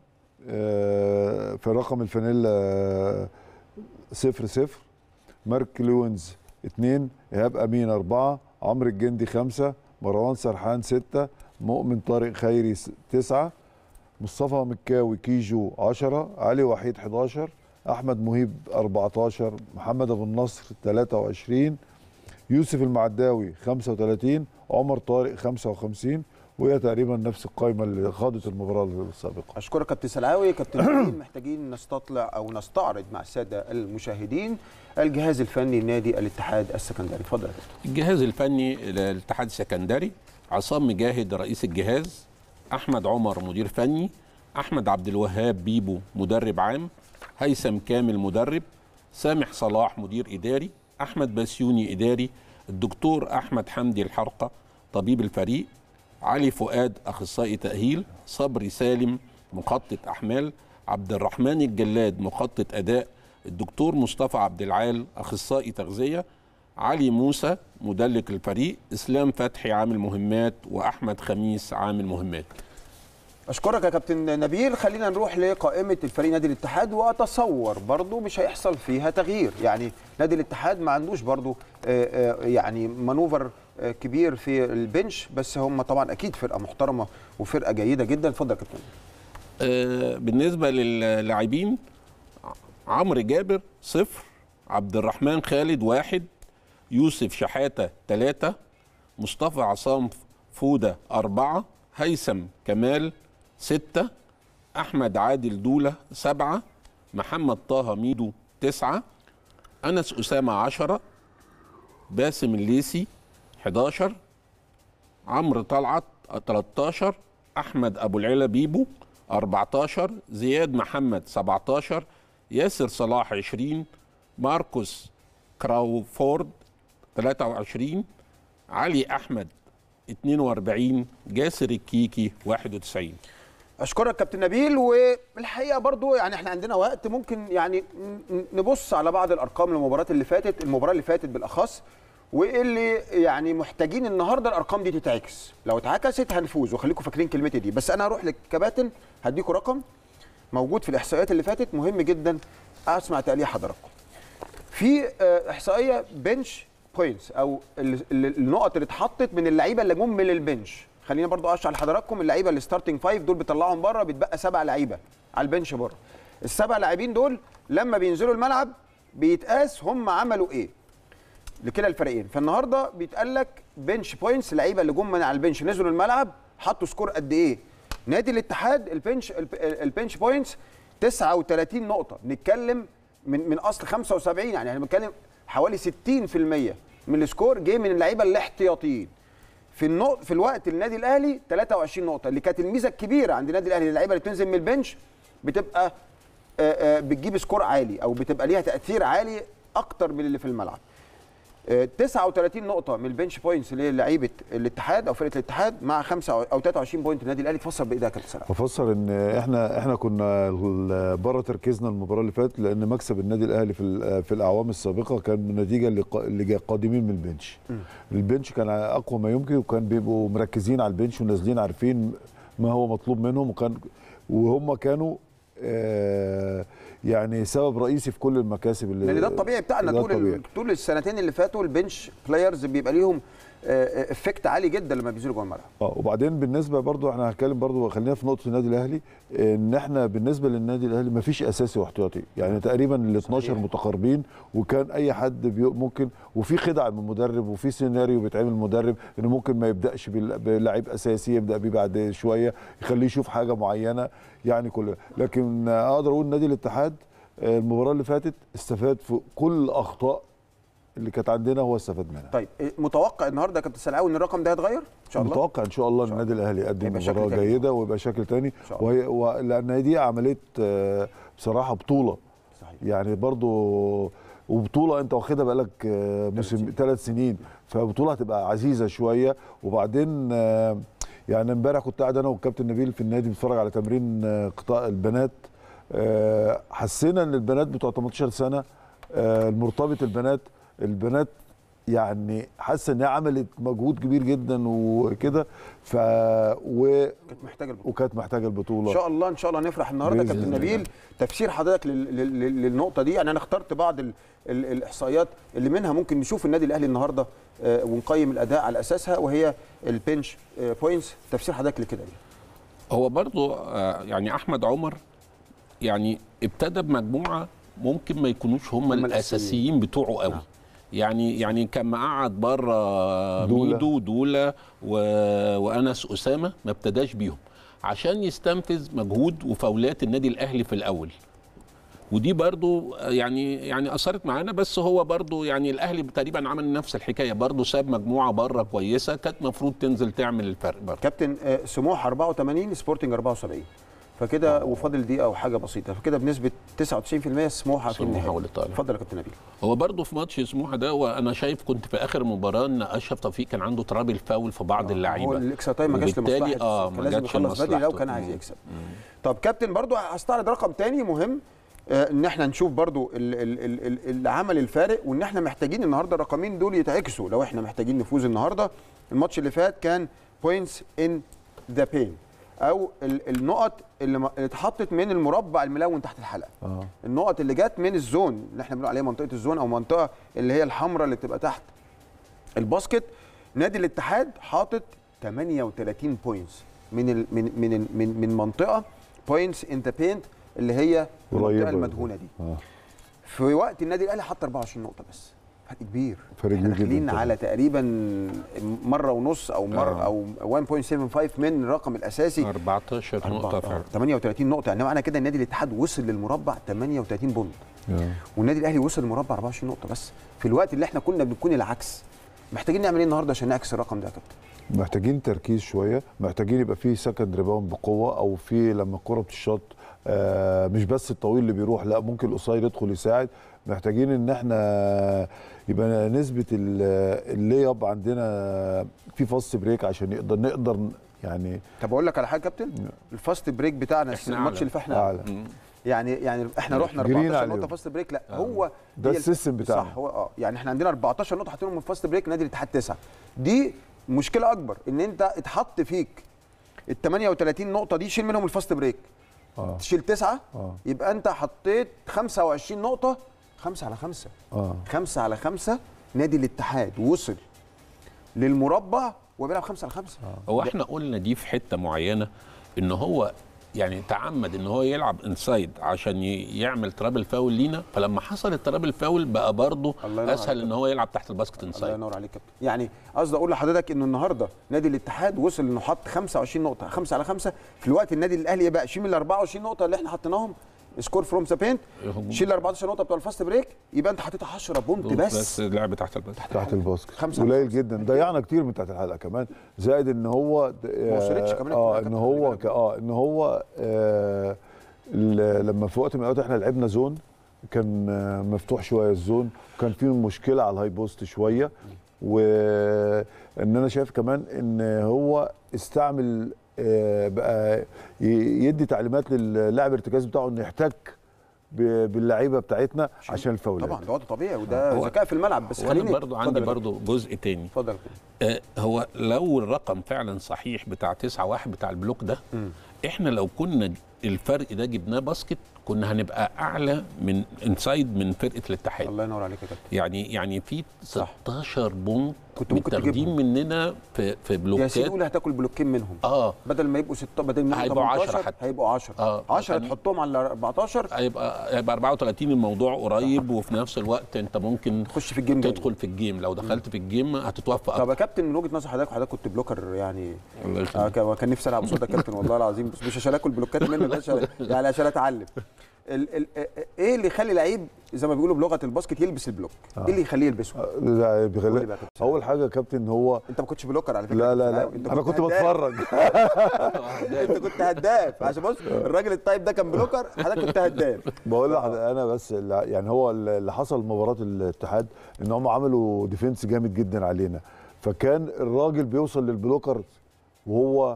آه، في رقم الفانيلا آه، صفر صفر مارك لوينز اثنين ايهاب امين اربعه عمرو الجندي خمسه مروان سرحان سته مؤمن طارق خيري س- تسعه مصطفى مكاوي كيجو 10 علي وحيد 11 احمد مهيب 14 محمد ابو النصر 23 يوسف المعداوي 35 عمر طارق 55 وهي تقريبا نفس القائمه اللي خاضت المباراه السابقه اشكرك كابتن سلعاوي كابتن نبيل محتاجين نستطلع او نستعرض مع الساده المشاهدين الجهاز الفني لنادي الاتحاد السكندري اتفضل يا كابتن الجهاز الفني للاتحاد السكندري عصام مجاهد رئيس الجهاز احمد عمر مدير فني احمد عبد الوهاب بيبو مدرب عام هيثم كامل مدرب سامح صلاح مدير اداري احمد بسيوني اداري الدكتور احمد حمدي الحرقه طبيب الفريق علي فؤاد اخصائي تاهيل صبري سالم مخطط احمال عبد الرحمن الجلاد مخطط اداء الدكتور مصطفى عبد العال اخصائي تغذيه علي موسى مدلك الفريق اسلام فتحي عامل مهمات واحمد خميس عامل مهمات اشكرك يا كابتن نبيل خلينا نروح لقائمه الفريق نادي الاتحاد واتصور برضو مش هيحصل فيها تغيير يعني نادي الاتحاد ما عندوش برضو آه، آه، يعني مانوفر آه، كبير في البنش بس هم طبعا اكيد فرقه محترمه وفرقه جيده جدا اتفضل يا كابتن آه، بالنسبه للاعبين عمرو جابر صفر عبد الرحمن خالد واحد يوسف شحاته ثلاثة مصطفى عصام فودة أربعة هيثم كمال ستة احمد عادل دوله سبعه محمد طه ميدو تسعه انس اسامه عشرة باسم الليسي 11 عمرو طلعت 13 احمد ابو العلا بيبو 14 زياد محمد 17 ياسر صلاح 20 ماركوس كراوفورد 23 علي احمد 42 جاسر الكيكي 91 اشكرك كابتن نبيل والحقيقه برضو يعني احنا عندنا وقت ممكن يعني ن- نبص على بعض الارقام للمباراه اللي فاتت المباراه اللي فاتت بالاخص وايه اللي يعني محتاجين النهارده الارقام دي تتعكس لو اتعكست هنفوز وخليكم فاكرين كلمتي دي بس انا هروح للكباتن هديكم رقم موجود في الاحصائيات اللي فاتت مهم جدا اسمع تقليل حضراتكم في آه، احصائيه بنش بوينتس او ال- ال- النقط اللي اتحطت من اللعيبه اللي جم من البنش خلينا برضو اشرح لحضراتكم اللعيبه الستارتنج فايف دول بيطلعهم بره بيتبقى سبع لعيبه على البنش بره السبع لاعبين دول لما بينزلوا الملعب بيتقاس هم عملوا ايه لكلا الفريقين فالنهارده بيتقال لك بنش بوينتس اللعيبه اللي جم من على البنش نزلوا الملعب حطوا سكور قد ايه نادي الاتحاد البنش الب- البنش بوينتس 39 نقطه بنتكلم من من اصل 75 يعني احنا بنتكلم حوالي 60% من السكور جه من اللعيبه الاحتياطيين في النقط في الوقت النادي الاهلي 23 نقطه اللي كانت الميزه الكبيره عند النادي الاهلي اللعيبه اللي بتنزل من البنش بتبقى آه، آه، بتجيب سكور عالي او بتبقى ليها تاثير عالي اكتر من اللي في الملعب آه، 39 نقطة من البنش بوينتس اللي هي لعيبة الاتحاد أو فرقة الاتحاد مع 5 أو 23 بوينت النادي الأهلي تفسر بإيه ده يا كابتن سلام؟ بفسر ان احنا احنا كنا ال- بره تركيزنا المباراه اللي فاتت لان مكسب النادي الاهلي في ال- في الاعوام السابقه كان من نتيجه اللي قا- اللي جا- قادمين من البنش البنش كان اقوى ما يمكن وكان بيبقوا مركزين على البنش ونازلين عارفين ما هو مطلوب منهم وكان وهم كانوا آه يعني سبب رئيسي في كل المكاسب اللي لأن ده الطبيعي بتاعنا ده طول الطبيعي. ال- طول السنتين اللي فاتوا البنش بلايرز بيبقى ليهم افكت عالي جدا لما بينزلوا جوه الملعب اه وبعدين بالنسبه برضو احنا هنتكلم برضو خلينا في نقطه النادي الاهلي ان احنا بالنسبه للنادي الاهلي ما فيش اساسي واحتياطي يعني تقريبا ال 12 صحيح. متقاربين وكان اي حد بي ممكن وفي خدع من المدرب وفي سيناريو بيتعمل المدرب انه ممكن ما يبداش بال- بلاعب اساسي يبدا بيه بعد شويه يخليه يشوف حاجه معينه يعني كل لكن اقدر اقول نادي الاتحاد آه، المباراه اللي فاتت استفاد في كل الاخطاء اللي كانت عندنا هو استفاد منها طيب إيه متوقع النهارده يا كابتن سلعاوي إن الرقم ده هيتغير؟ إن شاء الله متوقع ان شاء الله ان النادي الاهلي يقدم هيبقى شكل مباراه تاني. جيده ويبقى شكل تاني شاء الله. وهي و- لان هي دي عمليه آه، بصراحه بطوله صحيح يعني برضو وبطوله انت واخدها بقالك آه، موسم ثلاث سنين فبطوله هتبقى عزيزه شويه وبعدين آه، يعني امبارح كنت قاعد انا والكابتن نبيل في النادي بنتفرج على تمرين آه، قطاع البنات آه، حسينا ان البنات بتوع 18 سنه آه، المرتبط البنات البنات يعني حاسه ان هي عملت مجهود كبير جدا وكده ف و... كانت محتاجة البطولة. وكانت محتاجه البطوله ان شاء الله ان شاء الله نفرح النهارده بإذن كابتن الله. نبيل تفسير حضرتك لل- لل- لل- للنقطه دي يعني انا اخترت بعض ال ال الاحصائيات اللي منها ممكن نشوف النادي الاهلي النهارده آه، ونقيم الاداء على اساسها وهي البنش بوينتس تفسير حضرتك لكده دي هو برضو آه، يعني احمد عمر يعني ابتدى بمجموعه ممكن ما يكونوش هم, هم الاساسيين بتوعه قوي نعم. يعني يعني كان مقعد بره دولة. ميدو دولا و... وانس اسامه ما ابتداش بيهم عشان يستنفذ مجهود وفاولات النادي الاهلي في الاول ودي برضو يعني يعني اثرت معانا بس هو برضو يعني الاهلي تقريبا عمل نفس الحكايه برضو ساب مجموعه بره كويسه كانت المفروض تنزل تعمل الفرق برضو كابتن آه، سموح 84 سبورتنج 74 فكده وفاضل دقيقه وحاجه بسيطه فكده بنسبه 99% سموحه في سموحة النهائي والإيطالي. اتفضل يا كابتن نبيل هو برضه في ماتش سموحه ده وانا شايف كنت في اخر المباراه ان اشرف توفيق كان عنده ترابل فاول في بعض هو اللعيبه الاكسترا تايم ما جاش وبالتالي لمصلحه اه كان ما لازم جاتش يخلص بدري لو لمصلحته. كان عايز مم. يكسب طب كابتن برضو هستعرض رقم تاني مهم آه، ان احنا نشوف برضو ال- ال- ال- ال- اللي عمل الفارق وان احنا محتاجين النهارده الرقمين دول يتعكسوا لو احنا محتاجين نفوز النهارده الماتش اللي فات كان بوينتس ان ذا بين او ال- النقط اللي م- اللي اتحطت من المربع الملون تحت الحلقه اه النقط اللي جت من الزون اللي احنا بنقول عليها منطقه الزون او منطقه اللي هي الحمراء اللي بتبقى تحت الباسكت نادي الاتحاد حاطط 38 بوينتس من ال من من ال من, من منطقه بوينتس ان ذا بينت اللي هي المنطقه قريبة. المدهونه دي اه في وقت النادي الاهلي حط 24 نقطه بس فرق كبير فرق احنا كبير جدا داخلين طبعاً. على تقريبا مره ونص او مره آه. او 1.75 من الرقم الاساسي 14 نقطه فعلا 38 نقطه يعني معنى كده النادي الاتحاد وصل للمربع 38 بونت آه. والنادي الاهلي وصل للمربع 24 نقطه بس في الوقت اللي احنا كنا بنكون العكس محتاجين نعمل ايه النهارده عشان نعكس الرقم ده يا كابتن محتاجين تركيز شويه محتاجين يبقى في سكند ريباوند بقوه او في لما الكره بتشط آه مش بس الطويل اللي بيروح لا ممكن القصير يدخل يساعد محتاجين ان احنا يبقى نسبه ال- اللي اب عندنا في فاست بريك عشان نقدر نقدر يعني طب اقول لك على حاجه يا كابتن الفاست بريك بتاعنا إحنا الماتش أعلى. اللي فات احنا اعلى مم. يعني يعني احنا رحنا جرينا 14 عليهم. نقطه فاست بريك لا هو ده هي السيستم بتاعنا. صح هو اه يعني احنا عندنا 14 نقطه حاطينهم من فاست بريك نادي الاتحاد 9 دي مشكله اكبر ان انت اتحط فيك ال 38 نقطه دي شيل منهم الفاست بريك اه تشيل تسعه اه يبقى انت حطيت 25 نقطه 5 على 5 اه 5 على 5 نادي الاتحاد وصل للمربع وبيلعب 5 على 5 هو احنا قلنا دي في حته معينه ان هو يعني تعمد ان هو يلعب انسايد عشان ي- يعمل ترابل فاول لينا فلما حصل الترابل فاول بقى برضه الله ينور اسهل عليك. ان هو يلعب تحت الباسكت الله انسايد ينور عليك يا كابتن يعني قصدي اقول لحضرتك انه النهارده نادي الاتحاد وصل انه حط 25 نقطه 5 على 5 في الوقت النادي الاهلي يبقى شيل من ال 24 نقطه اللي احنا حطيناهم سكور فروم ذا بينت شيل ال 14 نقطه بتوع الفاست بريك يبقى انت حطيت 10 بونت بس, بس لعب تحت الباسكت تحت الباسكت خمسة على قليل جدا ضيعنا كتير من تحت الحلقه كمان زائد ان هو ما وصلتش كمان اه الكرة ان يا هو كابتن، ك- اه ان هو آه ال- لما في وقت من الاوقات احنا لعبنا زون كان آه، مفتوح شويه الزون وكان في مشكله على الهاي بوست شويه وان انا شايف كمان ان هو استعمل آه، بقى ي- يدي تعليمات للاعب الارتكاز بتاعه انه يحتك ب- باللعيبه بتاعتنا عشان الفاولات طبعا ده وضع طبيعي وده هو- ذكاء في الملعب بس وانا خليني برضو عندي اتفضل يا برضو جزء تاني اتفضل يا كابتن. آه، هو لو الرقم فعلا صحيح بتاع 9 1 بتاع البلوك ده مم. احنا لو كنا الفرق ده جبناه باسكت كنا هنبقى اعلى من انسايد من فرقه الاتحاد الله ينور عليك يا كابتن يعني يعني في صح. 16 بونت كنت ممكن متاخدين تجيبهم. مننا في في يا بلوكات سيدي قول هتاكل بلوكين منهم اه بدل ما يبقوا 6 بدل ما يبقوا هيبقوا 10 18 حتى. هيبقوا 10 آه. 10 كان- تحطهم على 14 هيبقى هيبقى 34 الموضوع قريب وفي نفس الوقت انت ممكن تخش في الجيم جاي. تدخل في الجيم لو دخلت في الجيم هتتوفق طب اكتر يا كابتن من وجهه نظر حضرتك حضرتك كنت بلوكر يعني الله آه يخليك كان كان نفسي العب قصادك يا كابتن والله العظيم بس مش عشان اكل بلوكات منك بس عشان- يعني عشان اتعلم ال ال ايه اللي يخلي لعيب زي ما بيقولوا بلغه الباسكت يلبس البلوك ايه اللي يخليه يلبسه لا قول لي بيغل... بقى يا كابتن. اول حاجه يا كابتن هو انت ما كنتش بلوكر على فكره لا لا كنت لا لاعب. انت انا كنت هداف. بتفرج انت كنت هداف عشان بص الراجل الطيب ده كان بلوكر حضرتك كنت هداف بقول لحضرتك انا بس اللي- يعني هو اللي حصل مباراه الاتحاد ان هم عملوا ديفنس جامد جدا علينا فكان الراجل بيوصل للبلوكر وهو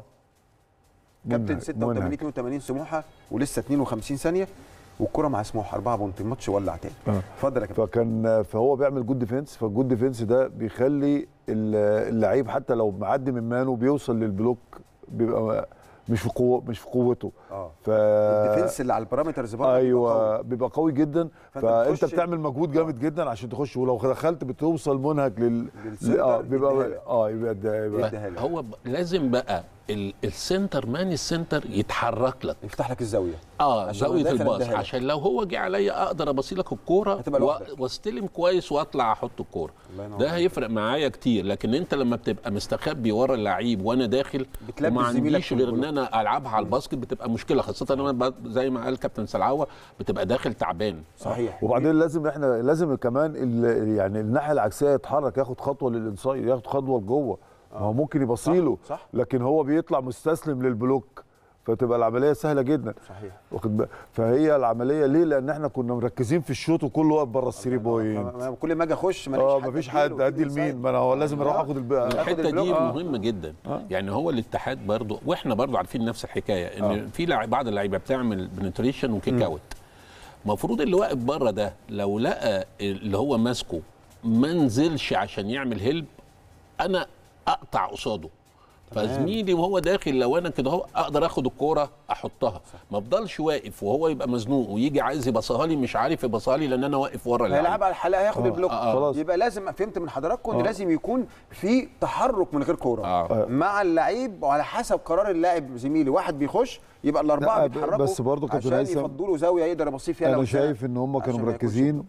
كابتن منهك- 86 منهك. 82 سموحه ولسه 52 ثانيه والكره مع سموحه 4 بونت الماتش ولع تاني آه. اتفضل يا كابتن فكان فهو بيعمل جود ديفنس فالجود ديفنس ده بيخلي ال- اللعيب حتى لو معدي من مانه بيوصل للبلوك بيبقى مش في قوه مش في قوته اه ف الديفنس اللي على البارامترز برضه بيبقى قوي. ايوه بيبقى قوي جدا فأنت فانت بتخش- بتعمل مجهود جامد جدا عشان تخش ولو دخلت بتوصل منهك لل للسنتر اه يديها بيبقى لك. اه يبقى ده يبقى يديها لك. هو ب- لازم بقى ال- السنتر مان السنتر يتحرك لك يفتح لك الزاويه اه عشان زاويه داخل الباص اديها لك. عشان لو هو جه عليا اقدر ابصي لك الكوره هتبقى و- لوحدك. واستلم كويس واطلع احط الكوره الله ينور ده عليك. هيفرق معايا كتير لكن انت لما بتبقى مستخبي ورا اللعيب وانا داخل بتلبس وما زميلك عنديش في غير ان البلوك. انا العبها على الباسكت بتبقى مشكله خاصه انا ب- زي ما قال كابتن سلعوه بتبقى داخل تعبان صحيح وبعدين لازم احنا لازم كمان ال- يعني الناحيه العكسيه يتحرك ياخد خطوه للانسايد ياخد خطوه لجوه ما هو ممكن يبصيله صح، صح. لكن هو بيطلع مستسلم للبلوك فتبقى العمليه سهله جدا صحيح واخد بالك فهي العمليه ليه لان احنا كنا مركزين في الشوط وكله واقف بره الثري بوينت ما- ما- كل ما اجي اخش ما اه ألاقيش مفيش أديله حد ادي كده لمين ما انا هو لازم اروح آه. اخد البقى آخد الحته البلوك، دي آه. مهمه جدا آه. يعني هو الاتحاد برضو واحنا برضو عارفين نفس الحكايه ان في لع- بعض اللعيبه بتعمل بنتريشن وكيك اوت المفروض اللي واقف بره ده لو لقى اللي هو ماسكه ما نزلش عشان يعمل هيلب انا اقطع قصاده فزميلي وهو داخل لو انا كده اهو اقدر اخد الكوره احطها ما افضلش واقف وهو يبقى مزنوق ويجي عايز يبصها لي مش عارف يبصها لي لان انا واقف ورا هيلعب اللعيب على الحلقه هياخد البلوك آه، آه. خلاص. يبقى لازم فهمت من حضراتكم ان لازم يكون في تحرك من غير كوره آه. مع اللعيب وعلى حسب قرار اللاعب زميلي واحد بيخش يبقى الاربعه لا، بيتحركوا بس برضه كابتن عشان هيثم، يفضلوا له زاويه يقدر يبصيه فيها لو انا اتزنق شايف ان هم عشان كانوا ما ياكلش مركزين البلوك.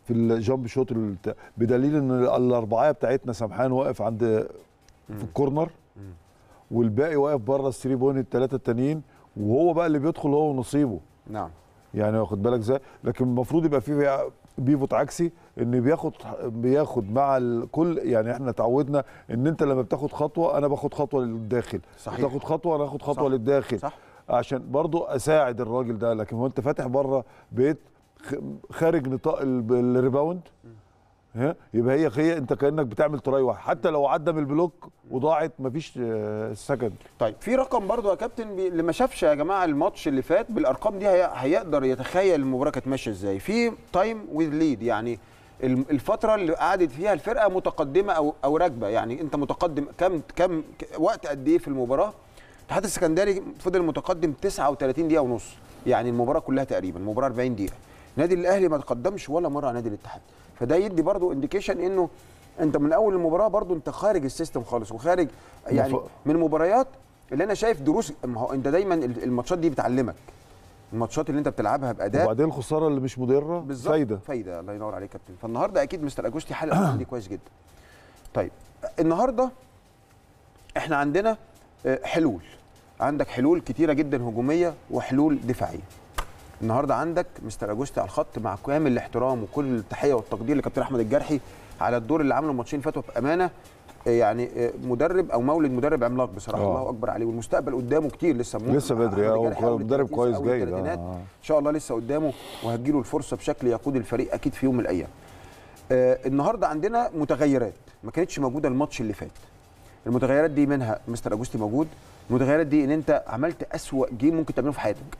في الجامب شوت الت- بدليل ان الاربعيه بتاعتنا سمحان واقف عند في الكورنر والباقي واقف بره الثري بوينت الثلاثه التانيين وهو بقى اللي بيدخل هو ونصيبه نعم يعني واخد بالك ازاي لكن المفروض يبقى في بيفوت عكسي ان بياخد بياخد مع الكل يعني احنا اتعودنا ان انت لما بتاخد خطوه انا باخد خطوه للداخل صحيح. بتاخد خطوه انا اخد خطوه صح. للداخل صح عشان برضو اساعد الراجل ده لكن هو انت فاتح بره بقيت خ- خارج نطاق ال- الريباوند ها يبقى هي هي انت كانك بتعمل تراي واحد حتى لو عدى من البلوك وضاعت مفيش آه، سكند طيب في رقم برضو يا كابتن بي... اللي ما شافش يا جماعه الماتش اللي فات بالارقام دي هي... هيقدر يتخيل المباراه كانت ماشيه ازاي في تايم ويز ليد يعني الم- الفتره اللي قعدت فيها الفرقه متقدمه او او راكبه يعني انت متقدم كم كم ك- وقت قد ايه في المباراه الاتحاد السكندري فضل متقدم 39 دقيقه ونص يعني المباراه كلها تقريبا المباراه 40 دقيقه النادي الاهلي ما تقدمش ولا مره على نادي الاتحاد فده يدي برضو انديكيشن انه انت من اول المباراه برضو انت خارج السيستم خالص وخارج يعني مف- من المباريات اللي انا شايف دروس ما هو انت دايما ال- الماتشات دي بتعلمك الماتشات اللي انت بتلعبها باداء وبعدين الخساره اللي مش مضره بالظبط فايده فايده الله ينور عليك يا كابتن فالنهارده اكيد مستر اجوستي حل الأمور دي كويس جدا طيب النهارده احنا عندنا آه، حلول عندك حلول كتيره جدا هجوميه وحلول دفاعيه النهارده عندك مستر اجوستي على الخط مع كامل الاحترام وكل التحيه والتقدير لكابتن احمد الجرحي على الدور اللي عمله الماتشين اللي فاتوا بامانه آه، يعني آه، مدرب او مولد مدرب عملاق بصراحه آه. الله اكبر عليه والمستقبل قدامه كتير لسه ممكن لسه مع بدري، أحمد آه، الجرحي هو أول مدرب 30 كويس أول جيد، آه، الثلاثينات. آه. ان شاء الله لسه قدامه وهتجيله الفرصه بشكل يقود الفريق اكيد في يوم من الايام آه النهارده عندنا متغيرات ما كانتش موجوده الماتش اللي فات المتغيرات دي منها مستر اجوستي موجود المتغيرات دي ان انت عملت اسوا جيم ممكن تعمله في حياتك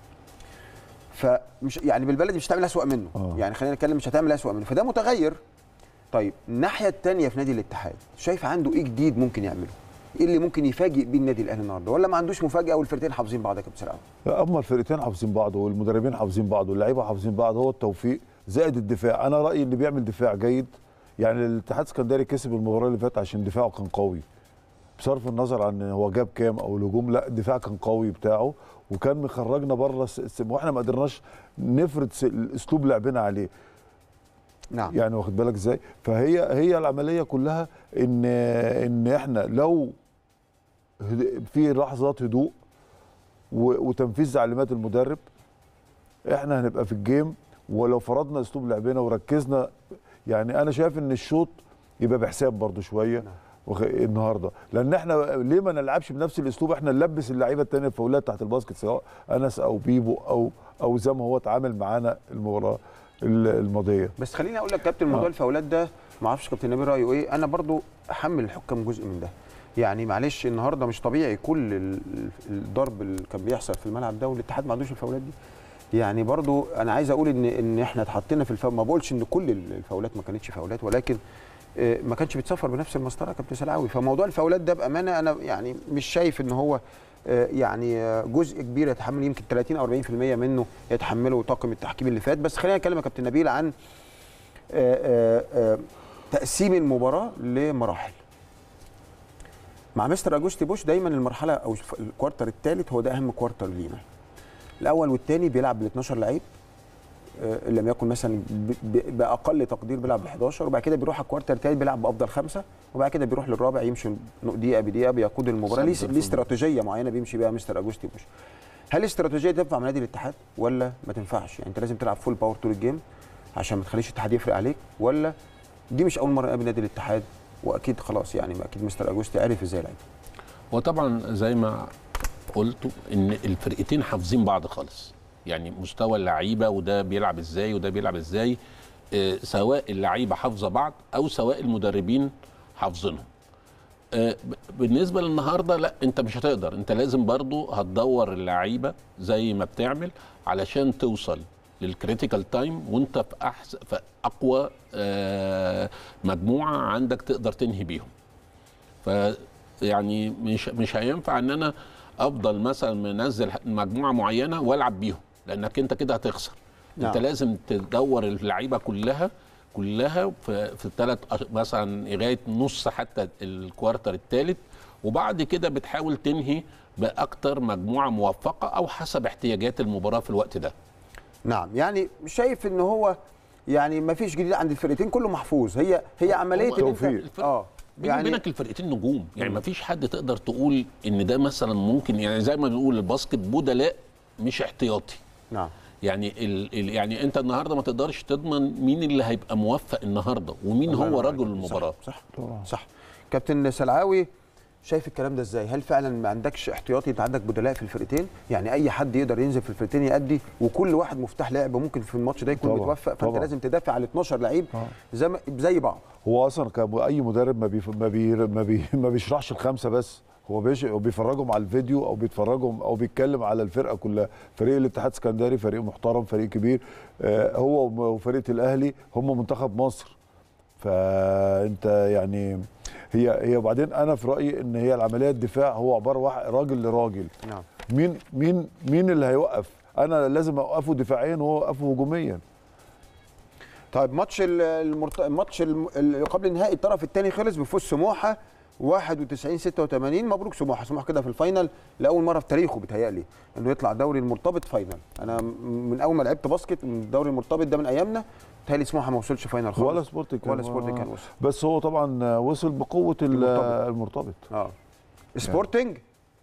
فمش يعني بالبلدي مش هتعمل اسوا منه آه. يعني خلينا نتكلم مش هتعمل اسوا منه فده متغير طيب الناحيه الثانيه في نادي الاتحاد شايف عنده ايه جديد ممكن يعمله ايه اللي ممكن يفاجئ بيه النادي الاهلي النهارده ولا ما عندوش مفاجاه والفرقتين حافظين بعض يا كابتن سلام اما الفرقتين حافظين بعض والمدربين حافظين بعض واللعيبه حافظين بعض هو التوفيق زائد الدفاع انا رايي اللي بيعمل دفاع جيد يعني الاتحاد السكندري كسب المباراه اللي فاتت عشان دفاعه كان قوي بصرف النظر عن هو جاب كام او الهجوم لا الدفاع كان قوي بتاعه وكان مخرجنا بره الس- الس- واحنا ما قدرناش نفرض س- اسلوب لعبنا عليه نعم يعني واخد بالك ازاي فهي هي العمليه كلها ان ان احنا لو هد- في لحظات هدوء و- وتنفيذ تعليمات المدرب احنا هنبقى في الجيم ولو فرضنا اسلوب لعبنا وركزنا يعني انا شايف ان الشوط يبقى بحساب برضو شويه وخ- النهارده لان احنا ليه ما نلعبش بنفس الاسلوب احنا نلبس اللعيبه التانيه الفاولات تحت الباسكت سواء انس او بيبو او او زي ما هو اتعامل معانا المباراه ال- الماضيه بس خليني اقول لك كابتن موضوع آه. الفاولات ده ما اعرفش كابتن نبيل رايه ايه انا برضو احمل الحكام جزء من ده يعني معلش النهارده مش طبيعي كل ال- ال- الضرب اللي كان بيحصل في الملعب ده والاتحاد ما عندوش الفاولات دي يعني برضو انا عايز اقول ان ان احنا اتحطينا في الفاول ما بقولش ان كل الفاولات ما كانتش فاولات ولكن آه، ما كانش بيتصفر بنفس المسطره يا كابتن سلعوي فموضوع الفاولات ده بامانه انا يعني مش شايف ان هو آه، يعني آه، جزء كبير يتحمل يمكن 30 او 40% منه يتحمله طاقم التحكيم اللي فات بس خلينا نتكلم يا كابتن نبيل عن آه، آه، آه، تقسيم المباراه لمراحل مع مستر اجوستي بوش دايما المرحله او الكوارتر الثالث هو ده اهم كوارتر لينا الاول والثاني بيلعب بال 12 لعيب آه، ان لم يكن مثلا ب- ب- باقل تقدير بيلعب ب 11 وبعد كده بيروح على الكوارتر الثالث بيلعب بافضل خمسه وبعد كده بيروح للرابع يمشي دقيقه بدقيقه بيقود المباراه ليه ليه استراتيجيه معينه بيمشي بيها مستر اجوستي بوش هل الاستراتيجيه دي تنفع مع نادي الاتحاد ولا ما تنفعش يعني انت لازم تلعب فول باور طول الجيم عشان ما تخليش الاتحاد يفرق عليك ولا دي مش اول مره نقابل نادي الاتحاد واكيد خلاص يعني اكيد مستر اجوستي عرف ازاي يلعب وطبعا زي ما قلتوا ان الفرقتين حافظين بعض خالص يعني مستوى اللعيبه وده بيلعب ازاي وده بيلعب ازاي آه، سواء اللعيبه حافظه بعض او سواء المدربين حافظينهم آه، ب- بالنسبه للنهارده لا انت مش هتقدر انت لازم برضو هتدور اللعيبه زي ما بتعمل علشان توصل للكريتيكال تايم وانت في احسن في اقوى آه، مجموعه عندك تقدر تنهي بيهم ف يعني مش مش هينفع ان انا افضل مثلا منزل مجموعه معينه والعب بيهم لانك انت كده هتخسر نعم. انت لازم تدور اللعيبه كلها كلها في في الثلاث مثلا لغايه نص حتى الكوارتر الثالث وبعد كده بتحاول تنهي باكتر مجموعه موفقه او حسب احتياجات المباراه في الوقت ده نعم يعني شايف ان هو يعني ما فيش جديد عند الفرقتين كله محفوظ هي هي عمليه هو ان انت توفيق. اه بيني وبينك الفرقتين نجوم يعني ما فيش حد تقدر تقول ان ده مثلا ممكن يعني زي ما بنقول الباسكت بدلاء مش احتياطي نعم يعني ال ال يعني انت النهارده ما تقدرش تضمن مين اللي هيبقى موفق النهارده ومين الله هو ينور رجل عليك. المباراه صح صح, صح. كابتن سلعاوي شايف الكلام ده ازاي؟ هل فعلا ما عندكش احتياطي انت عندك بدلاء في الفرقتين؟ يعني اي حد يقدر ينزل في الفرقتين يأدي وكل واحد مفتاح لعب ممكن في الماتش ده يكون طبعاً، متوفق فانت طبعاً. لازم تدافع على 12 لعيب آه. زي ما- زي بعض هو اصلا كان اي مدرب ما بيف... ما, بي... ما, بي... ما بيشرحش الخمسه بس هو بيش... هو بيفرجهم على الفيديو او بيتفرجهم او بيتكلم على الفرقه كلها فريق الاتحاد السكندري فريق محترم فريق كبير آه هو وم- وفريق الاهلي هم منتخب مصر فانت يعني هي هي وبعدين انا في رايي ان هي العمليه الدفاع هو عباره واحد راجل لراجل نعم مين مين مين اللي هيوقف انا لازم اوقفه دفاعيا وهو اوقفه هجوميا طيب ماتش ال- المرت... ماتش الم... ال- قبل النهائي الطرف الثاني خلص بفوز سموحه 91 86 مبروك سموحه سموحه كده في الفاينل لاول مره في تاريخه بيتهيألي انه يطلع دوري المرتبط فاينل انا م- من اول ما لعبت باسكت من الدوري المرتبط ده من ايامنا بيتهيألي سموحه ما وصلش فاينل خالص ولا سبورتنج كان- ولا سبورتنج كان وصل بس هو طبعا وصل بقوه ال- المرتبط. المرتبط اه سبورتنج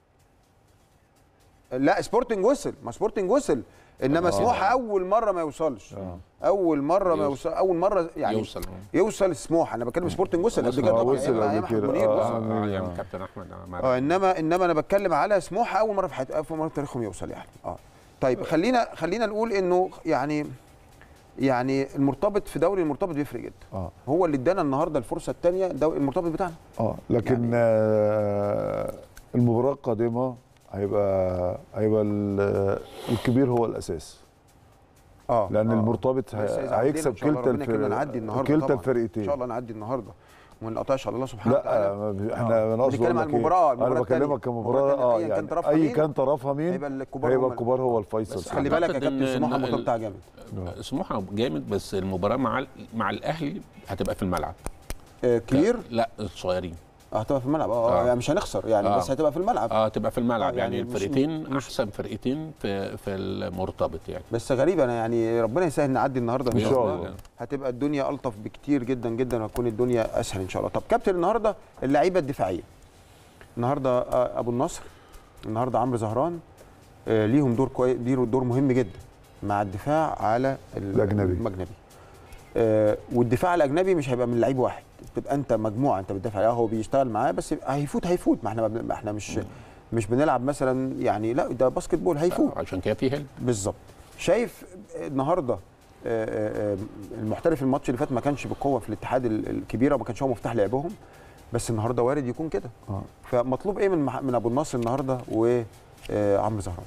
لا سبورتنج وصل ما سبورتنج وصل انما آه. سموحه اول مره ما يوصلش آه. اول مره ما يوصل. يوصل اول مره يعني يوصل يوصل سموحه انا بتكلم سبورتنج وصل قبل وصل. كده آه، طبعا وصل أيام- قبل أيام أحمد كده. منير آه. وصل. اه يعني كابتن احمد أنا اه انما انما انا بتكلم على سموحه اول مره في حياتي اول مره في تاريخهم يوصل يعني اه طيب خلينا خلينا نقول انه يعني يعني المرتبط في دوري المرتبط بيفرق جدا اه هو اللي ادانا النهارده الفرصه الثانيه دوري المرتبط بتاعنا اه لكن يعني- آه المباراه القادمه هيبقى هيبقى ال- الكبير هو الاساس اه لان آه. المرتبط بس إذا هي- عدينا هيكسب إن شاء الله كلتا ربنا يكرمنا نعدي الفرق النهارده كلتا طبعاً. الفرقتين ان شاء الله نعدي النهارده وما نقطعش على الله سبحانه لا وتعالى آه، ما- احنا آه. انا قصدي بنتكلم أقول عن لك إيه؟ المباراة، انا المباراة بكلمك التانية. كمباراه المباراة اه التانية أيا كان يعني طرفها اي مين، كان طرفها مين هيبقى الكبار هيبقى هم- الكبار هو الفيصل بس خلي بالك يا أعتقد كابتن إن- سموحه إن- الموضوع بتاعها جامد سموحه جامد بس المباراه مع ال- مع الاهلي هتبقى في الملعب آه كبير لا الصغيرين اه هتبقى في الملعب اه, آه. يعني مش هنخسر يعني آه. بس هتبقى في الملعب اه تبقى في الملعب آه، يعني, يعني مش- الفرقتين مش- احسن فرقتين في في المرتبط يعني بس غريب انا يعني ربنا يسهل نعدي النهارده إن شاء بإذن الله. هتبقى الدنيا الطف بكتير جدا جدا وهتكون الدنيا اسهل ان شاء الله طب كابتن النهارده اللعيبه الدفاعيه النهارده آه، ابو النصر النهارده عمرو زهران آه، ليهم دور كويس ليهم دور مهم جدا مع الدفاع على ال- الأجنبي. الاجنبي آه، والدفاع الاجنبي مش هيبقى من لعيب واحد تبقى انت مجموعه انت بتدافع عليها هو بيشتغل معاه بس هيفوت هيفوت ما احنا ما احنا مش مش بنلعب مثلا يعني لا ده باسكت بول هيفوت عشان كده في هيلب بالظبط شايف النهارده آه، آه، آه، المحترف الماتش اللي فات ما كانش بالقوه في الاتحاد ال- الكبيره وما كانش هو مفتاح لعبهم بس النهارده وارد يكون كده آه. فمطلوب ايه من مح- من ابو النصر النهارده وعمرو زهران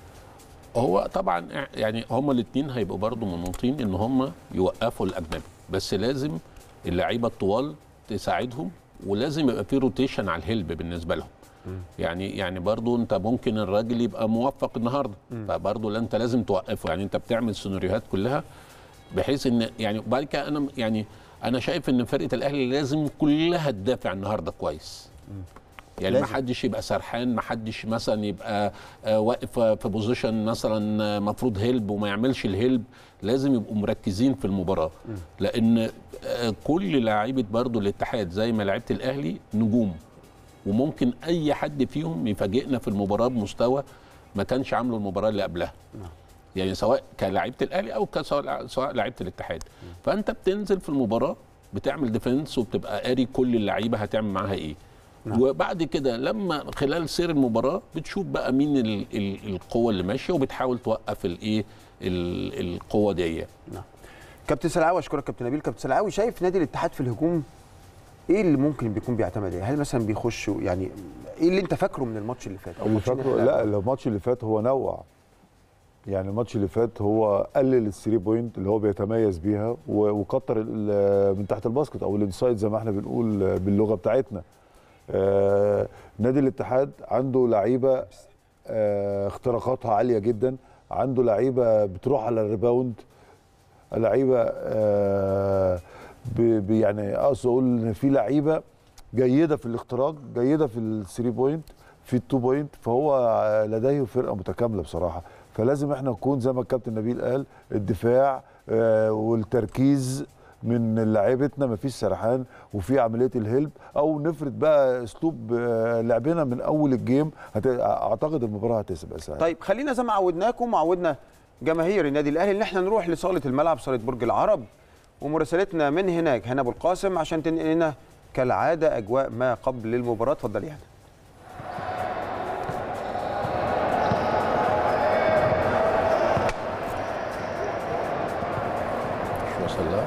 هو طبعا يعني هما الاثنين هيبقوا برضو منوطين ان هما يوقفوا الاجنبي بس لازم اللعيبه الطوال تساعدهم ولازم يبقى في روتيشن على الهلب بالنسبه لهم يعني يعني برضو انت ممكن الراجل يبقى موفق النهارده فبرضو لا انت لازم توقفه يعني انت بتعمل سيناريوهات كلها بحيث ان يعني وبعد كده انا يعني انا شايف ان فرقه الاهلي لازم كلها تدافع النهارده كويس يعني ما لازم. حدش يبقى سرحان ما حدش مثلا يبقى آه، واقف في بوزيشن مثلا آه، مفروض هيلب وما يعملش الهيلب لازم يبقوا مركزين في المباراه لان آه، كل لعيبه برضو الاتحاد زي ما لعيبه الاهلي نجوم وممكن اي حد فيهم يفاجئنا في المباراه بمستوى ما كانش عامله المباراه اللي قبلها يعني سواء كلاعيبه الاهلي او كسواء سواء لعيبه الاتحاد فانت بتنزل في المباراه بتعمل ديفنس وبتبقى قاري كل اللعيبه هتعمل معاها ايه نعم. وبعد كده لما خلال سير المباراه بتشوف بقى مين ال ال القوه اللي ماشيه وبتحاول توقف الايه ال- القوه دي كابتن سلعاوي اشكرك كابتن نبيل كابتن سلعاوي شايف نادي الاتحاد في الهجوم ايه اللي ممكن بيكون بيعتمد عليه هل مثلا بيخش يعني ايه اللي انت فاكره من الماتش اللي فات او اللي الماتشين فاكره اللي لا فاتوا؟ الماتش اللي فات هو نوع يعني الماتش اللي فات هو قلل الثري بوينت اللي هو بيتميز بيها و- وكتر ال- من تحت الباسكت او الانسايد زي ما احنا بنقول باللغه بتاعتنا آه، نادي الاتحاد عنده لعيبه آه، اختراقاتها عاليه جدا عنده لعيبه بتروح على الريباوند لعيبه آه، ب- ب- يعني اقصد اقول ان في لعيبه جيده في الاختراق جيده في الثري بوينت في التو بوينت فهو لديه فرقه متكامله بصراحه فلازم احنا نكون زي ما الكابتن نبيل قال الدفاع آه، والتركيز من لعيبتنا مفيش سرحان وفي عمليه الهلب او نفرض بقى اسلوب آه، لعبنا من اول الجيم هت... اعتقد المباراه هتبقى سهله طيب خلينا زي ما عودناكم وعودنا جماهير النادي الاهلي ان احنا نروح لصاله الملعب صاله برج العرب ومراسلتنا من هناك هنا ابو القاسم عشان تنقل لنا كالعاده اجواء ما قبل المباراه اتفضل يا هنا مش وصل لها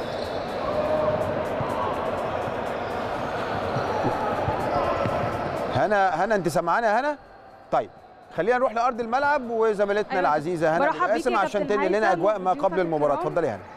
هنا هنا انت سامعانا يا هنا طيب خلينا نروح لارض الملعب وزميلتنا أيوة. العزيزه هنا برحب أبو بيكي قاسم يا عشان كابتن تنقل لنا هيثم اجواء ما وضيوفك قبل المباراه الكرام. اتفضلي يا هنا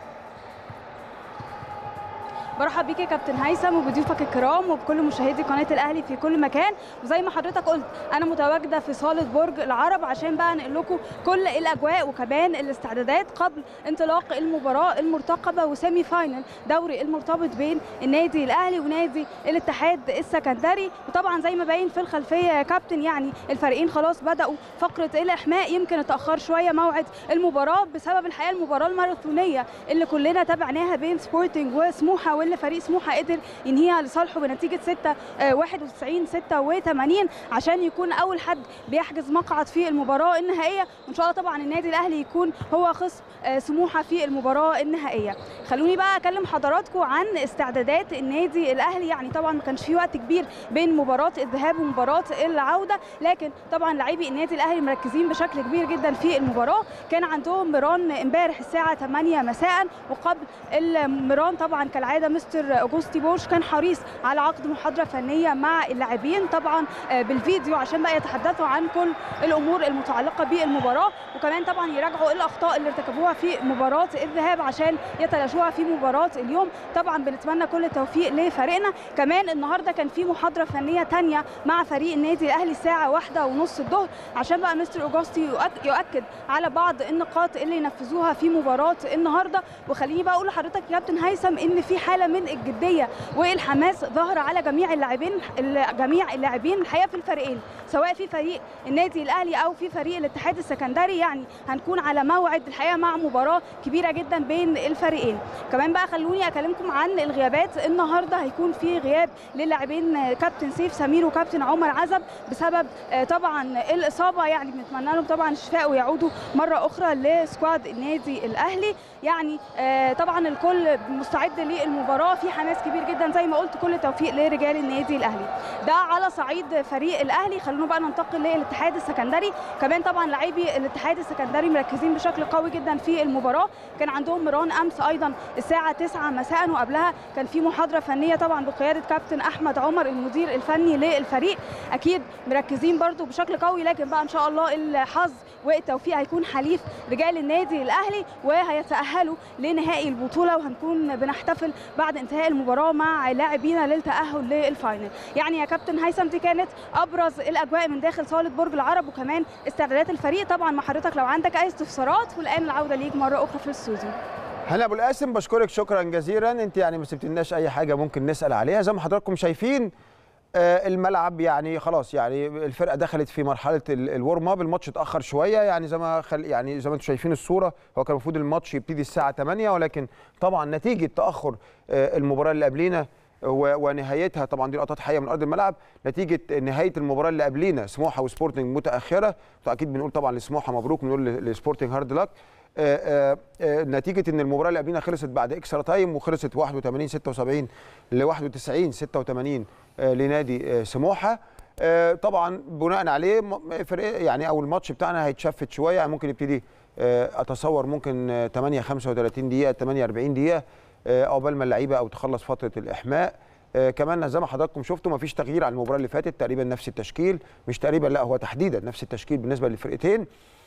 برحب بيك يا كابتن هيثم وبضيوفك الكرام وبكل مشاهدي قناه الاهلي في كل مكان وزي ما حضرتك قلت انا متواجده في صاله برج العرب عشان بقى انقل لكم كل الاجواء وكمان الاستعدادات قبل انطلاق المباراه المرتقبه وسيمي فاينل دوري المرتبط بين النادي الاهلي ونادي الاتحاد السكندري وطبعا زي ما باين في الخلفيه يا كابتن يعني الفريقين خلاص بداوا فقره الاحماء يمكن اتاخر شويه موعد المباراه بسبب الحقيقه المباراه الماراثونيه اللي كلنا تابعناها بين سبورتنج وسموحه واللي فريق سموحه قدر ينهيها لصالحه بنتيجه 6 آه، 91 86 عشان يكون اول حد بيحجز مقعد في المباراه النهائيه وان شاء الله طبعا النادي الاهلي يكون هو خصم آه، سموحه في المباراه النهائيه خلوني بقى اكلم حضراتكم عن استعدادات النادي الاهلي يعني طبعا ما كانش في وقت كبير بين مباراه الذهاب ومباراه العوده لكن طبعا لاعبي النادي الاهلي مركزين بشكل كبير جدا في المباراه كان عندهم ميران امبارح الساعه 8 مساء وقبل الميران طبعا كالعاده مستر اوجوستي بوش كان حريص على عقد محاضره فنيه مع اللاعبين طبعا آه، بالفيديو عشان بقى يتحدثوا عن كل الامور المتعلقه بالمباراه وكمان طبعا يراجعوا الاخطاء اللي ارتكبوها في مباراه الذهاب عشان يتلاشوها في مباراه اليوم طبعا بنتمنى كل التوفيق لفريقنا كمان النهارده كان في محاضره فنيه تانية مع فريق النادي الاهلي الساعه واحدة ونص الظهر عشان بقى مستر اوجوستي يؤك- يؤكد على بعض النقاط اللي ينفذوها في مباراه النهارده وخليني بقى اقول لحضرتك يا كابتن هيثم ان في حاله من الجديه والحماس ظاهره على جميع اللاعبين جميع اللاعبين الحقيقه في الفريقين سواء في فريق النادي الاهلي او في فريق الاتحاد السكندري يعني هنكون على موعد الحقيقه مع مباراه كبيره جدا بين الفريقين كمان بقى خلوني اكلمكم عن الغيابات النهارده هيكون في غياب للاعبين كابتن سيف سمير وكابتن عمر عزب بسبب آه، طبعا الاصابه يعني بنتمنى لهم طبعا الشفاء ويعودوا مره اخرى لسكواد النادي الاهلي يعني آه، طبعا الكل مستعد للمباراه في حماس كبير جدا زي ما قلت كل التوفيق لرجال النادي الاهلي ده على صعيد فريق الاهلي خلونا بقى ننتقل للاتحاد السكندري كمان طبعا لاعبي الاتحاد السكندري مركزين بشكل قوي جدا في المباراه كان عندهم مران امس ايضا الساعه 9 مساء وقبلها كان في محاضره فنيه طبعا بقياده كابتن احمد عمر المدير الفني للفريق اكيد مركزين برضو بشكل قوي لكن بقى ان شاء الله الحظ والتوفيق هيكون حليف رجال النادي الاهلي وهيتاهلوا لنهائي البطوله وهنكون بنحتفل بعد انتهاء المباراه مع لاعبينا للتاهل للفاينل يعني يا كابتن هيثم دي كانت ابرز الاجواء من داخل صاله برج العرب وكمان استعدادات الفريق طبعا مع حضرتك لو عندك اي استفسارات والان العوده ليك مره اخرى في الاستوديو هلا ابو القاسم بشكرك شكرا جزيلا انت يعني ما سبتلناش اي حاجه ممكن نسال عليها زي ما حضراتكم شايفين آه، الملعب يعني خلاص يعني الفرقه دخلت في مرحله ال- الورم اب الماتش اتاخر شويه يعني زي ما خل يعني زي ما انتم شايفين الصوره هو كان المفروض الماتش يبتدي الساعه 8 ولكن طبعا نتيجه تاخر آه، المباراه اللي قبلينا و- ونهايتها طبعا دي لقطات حيه من ارض الملعب نتيجه نهايه المباراه اللي قبلينا سموحه وسبورتنج متاخره اكيد بنقول طبعا لسموحه مبروك بنقول ل- لسبورتنج هارد لك آه، آه، آه، نتيجه ان المباراه اللي قبلينا خلصت بعد اكسترا تايم وخلصت 81 76 ل 91 86 آه، لنادي آه، سموحه آه، طبعا بناء عليه م- فرق يعني او الماتش بتاعنا هيتشفت شويه يعني ممكن يبتدي آه، اتصور ممكن آه، 8 35 دقيقه 8 40 دقيقه آه، عقبال ما اللعيبه او تخلص فتره الاحماء آه، كمان زي ما حضراتكم شفتوا مفيش تغيير عن المباراه اللي فاتت تقريبا نفس التشكيل مش تقريبا لا هو تحديدا نفس التشكيل بالنسبه للفرقتين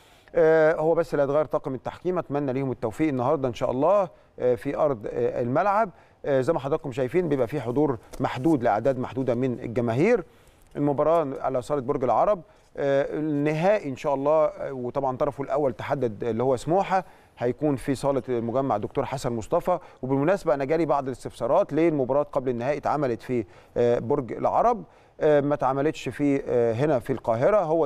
آه، هو بس اللي هيتغير طاقم التحكيم اتمنى ليهم التوفيق النهارده ان شاء الله آه، في ارض آه، الملعب آه، زي ما حضراتكم شايفين بيبقى في حضور محدود لاعداد محدوده من الجماهير المباراه على صاله برج العرب آه، النهائي ان شاء الله آه، وطبعا طرفه الاول تحدد اللي هو سموحه هيكون في صاله المجمع الدكتور حسن مصطفى وبالمناسبه انا جالي بعض الاستفسارات ليه المباراه قبل النهائي اتعملت في آه، برج العرب آه، ما اتعملتش في آه، هنا في القاهره هو ده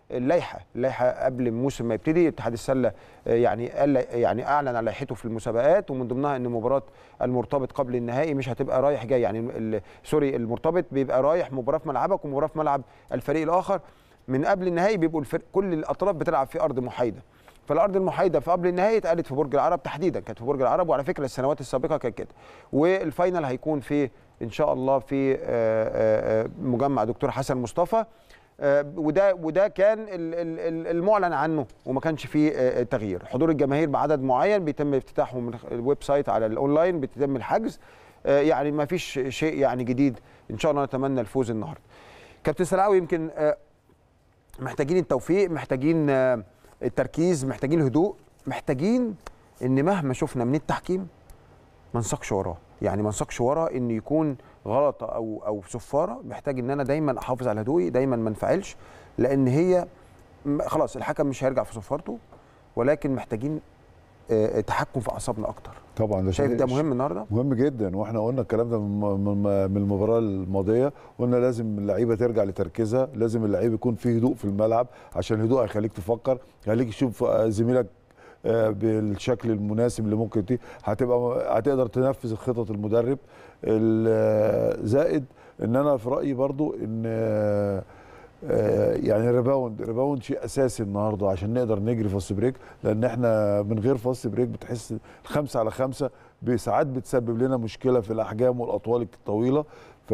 اللائحه اللائحه قبل الموسم ما يبتدي اتحاد السله آه، يعني قال يعني اعلن عن لائحته في المسابقات ومن ضمنها ان مباراه المرتبط قبل النهائي مش هتبقى رايح جاي يعني ال- سوري المرتبط بيبقى رايح مباراه في ملعبك ومباراه في ملعب الفريق الاخر من قبل النهائي بيبقوا الفرق كل الاطراف بتلعب في ارض محايده فالارض المحايده في قبل النهائي اتقالت في برج العرب تحديدا كانت في برج العرب وعلى فكره السنوات السابقه كانت كده والفاينل هيكون في ان شاء الله في آه، آه، آه، مجمع دكتور حسن مصطفى آه، وده وده كان ال- ال- ال- المعلن عنه وما كانش فيه آه، تغيير حضور الجماهير بعدد معين بيتم افتتاحه من الويب سايت على الاونلاين بيتم الحجز آه، يعني ما فيش شيء يعني جديد ان شاء الله نتمنى الفوز النهارده كابتن سلاوي يمكن آه، محتاجين التوفيق محتاجين آه، التركيز محتاجين الهدوء محتاجين ان مهما شفنا من التحكيم ما نساقش وراه يعني ما نساقش وراه ان يكون غلطه او او صفاره محتاج ان انا دايما احافظ على هدوئي دايما ما انفعلش لان هي م- خلاص الحكم مش هيرجع في صفارته ولكن محتاجين آه، تحكم في اعصابنا اكتر طبعا ده شايف شيء- ده مهم النهارده مهم جدا واحنا قلنا الكلام ده من من- من المباراه الماضيه قلنا لازم اللعيبه ترجع لتركيزها لازم اللعيب يكون فيه هدوء في الملعب عشان الهدوء هيخليك تفكر هيخليك تشوف آه، زميلك آه، بالشكل المناسب اللي ممكن تي هتبقى هتقدر تنفذ خطط المدرب ال- آه، زائد ان انا في رايي برضو ان آه، آه، يعني ريباوند ريباوند شيء اساسي النهارده عشان نقدر نجري فاست بريك لان احنا من غير فاست بريك بتحس خمسة على خمسة ساعات بتسبب لنا مشكله في الاحجام والاطوال الطويله ف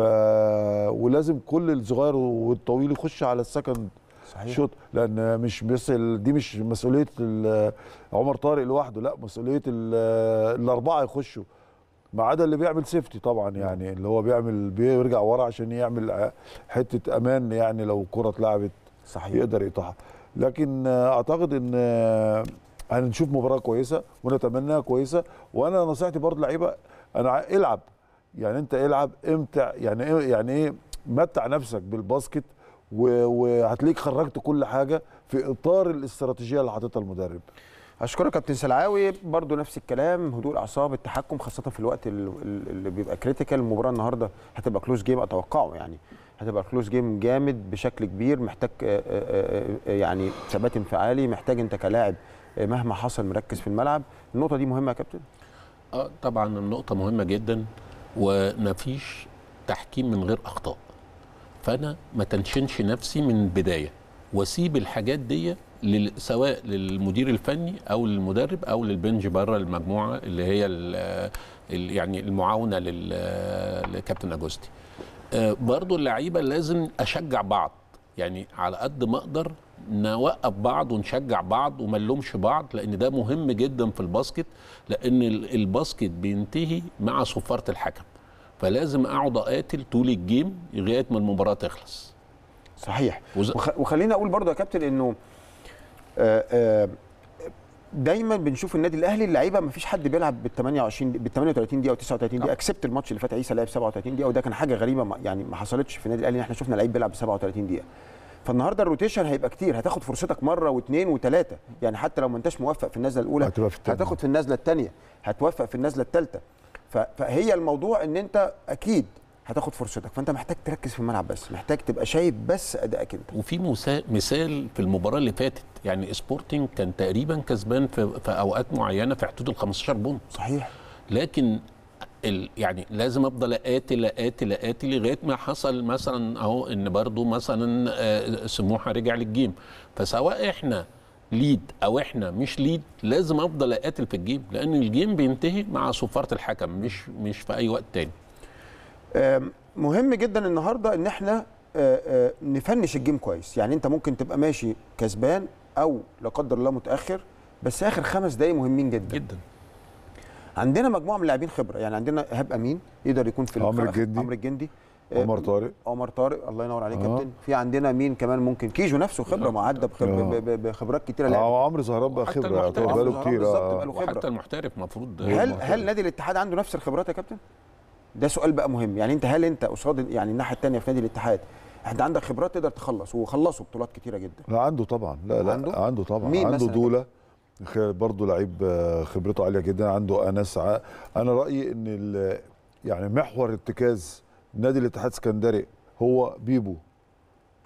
ولازم كل الصغير والطويل يخش على السكند صحيح شوت لان مش بس ال- دي مش مسؤوليه ال- عمر طارق لوحده لا مسؤوليه ال- الاربعه يخشوا ما عدا اللي بيعمل سيفتي طبعا يعني اللي هو بيعمل بيرجع ورا عشان يعمل ع- حته امان يعني لو الكره اتلعبت صحيح يقدر يقطعها لكن آه، اعتقد ان آه، هنشوف مباراه كويسه ونتمناها كويسه وانا نصيحتي برضه لعيبه انا ع- العب يعني انت العب امتع يعني ايه يعني ايه متع نفسك بالباسكت و- وهتلاقيك خرجت كل حاجه في اطار الاستراتيجيه اللي حاططها المدرب اشكرك كابتن سلعاوي برضو نفس الكلام هدوء الاعصاب التحكم خاصه في الوقت ال- ال- اللي بيبقى كريتيكال المباراه النهارده هتبقى كلوز جيم اتوقعه يعني هتبقى كلوز جيم جامد بشكل كبير محتاج آه، آه، آه، يعني ثبات انفعالي محتاج انت كلاعب آه، مهما حصل مركز في الملعب النقطه دي مهمه يا كابتن اه طبعا النقطة مهمة جدا ومفيش تحكيم من غير أخطاء فأنا ما تنشنش نفسي من البداية واسيب الحاجات دي لل- سواء للمدير الفني او للمدرب او للبنج بره المجموعه اللي هي ال- ال- يعني المعاونه لل- لكابتن اجوستي آه، برضو اللعيبه لازم اشجع بعض يعني على قد ما اقدر نوقف بعض ونشجع بعض وما نلومش بعض لان ده مهم جدا في الباسكت لان ال- الباسكت بينتهي مع صفاره الحكم فلازم اقعد اقاتل طول الجيم لغايه ما المباراه تخلص صحيح وز- وخ... وخليني اقول برضو يا كابتن انه آه، آه، دايما بنشوف النادي الاهلي اللعيبه ما فيش حد بيلعب بال 28 بال 38 دقيقه او 39 دقيقه اكسبت الماتش اللي فات عيسى لعب 37 دقيقه وده كان حاجه غريبه ما- يعني ما حصلتش في النادي الاهلي إن احنا شفنا لعيب بيلعب 37 دقيقه فالنهارده الروتيشن هيبقى كتير هتاخد فرصتك مره واثنين وثلاثه يعني حتى لو ما انتش موفق في النزله الاولى هتبقى في التانية. هتاخد في النزله الثانيه هتوفق في النزله الثالثه فهي الموضوع ان انت اكيد هتاخد فرصتك فانت محتاج تركز في الملعب بس محتاج تبقى شايف بس ادائك انت وفي مسا- مثال في المباراه اللي فاتت يعني سبورتنج كان تقريبا كسبان في, في اوقات معينه في حدود ال 15 بونت صحيح لكن ال يعني لازم افضل اقاتل اقاتل اقاتل لغايه ما حصل مثلا اهو ان برضو مثلا آه، سموحه رجع للجيم فسواء احنا ليد او احنا مش ليد لازم افضل اقاتل في الجيم لان الجيم بينتهي مع صفاره الحكم مش مش في اي وقت تاني آم، مهم جدا النهارده ان احنا آه، آه، نفنش الجيم كويس يعني انت ممكن تبقى ماشي كسبان او لا قدر الله متاخر بس اخر خمس دقايق مهمين جدا جدا عندنا مجموعه من اللاعبين خبره يعني عندنا ايهاب امين يقدر يكون في عمرو الخ- الجندي. عمرو الجندي آه، عمر طارق عمر طارق الله ينور عليك آه. كابتن في عندنا مين كمان ممكن كيجو نفسه خبره معدى بخبر آه. ب- ب- بخبرات كتيره لعب اه عمرو زهران بقى وحتى خبره المحترف. يعتبر عمرو بقاله زهران كتير بالظبط آه. بقاله خبرة. وحتى المحترف المفروض هل هل نادي الاتحاد عنده نفس الخبرات يا كابتن؟ ده سؤال بقى مهم يعني انت هل انت قصاد يعني الناحيه الثانيه في نادي الاتحاد انت عندك خبرات تقدر تخلص وخلصوا بطولات كتيره جدا لا عنده طبعا لا لا عنده؟ عنده, عنده طبعا مين عنده مثلاً؟ دوله خ- برضه لعيب آه، خبرته عاليه جدا عنده انس ع... انا رايي ان ال- يعني محور ارتكاز نادي الاتحاد السكندري هو بيبو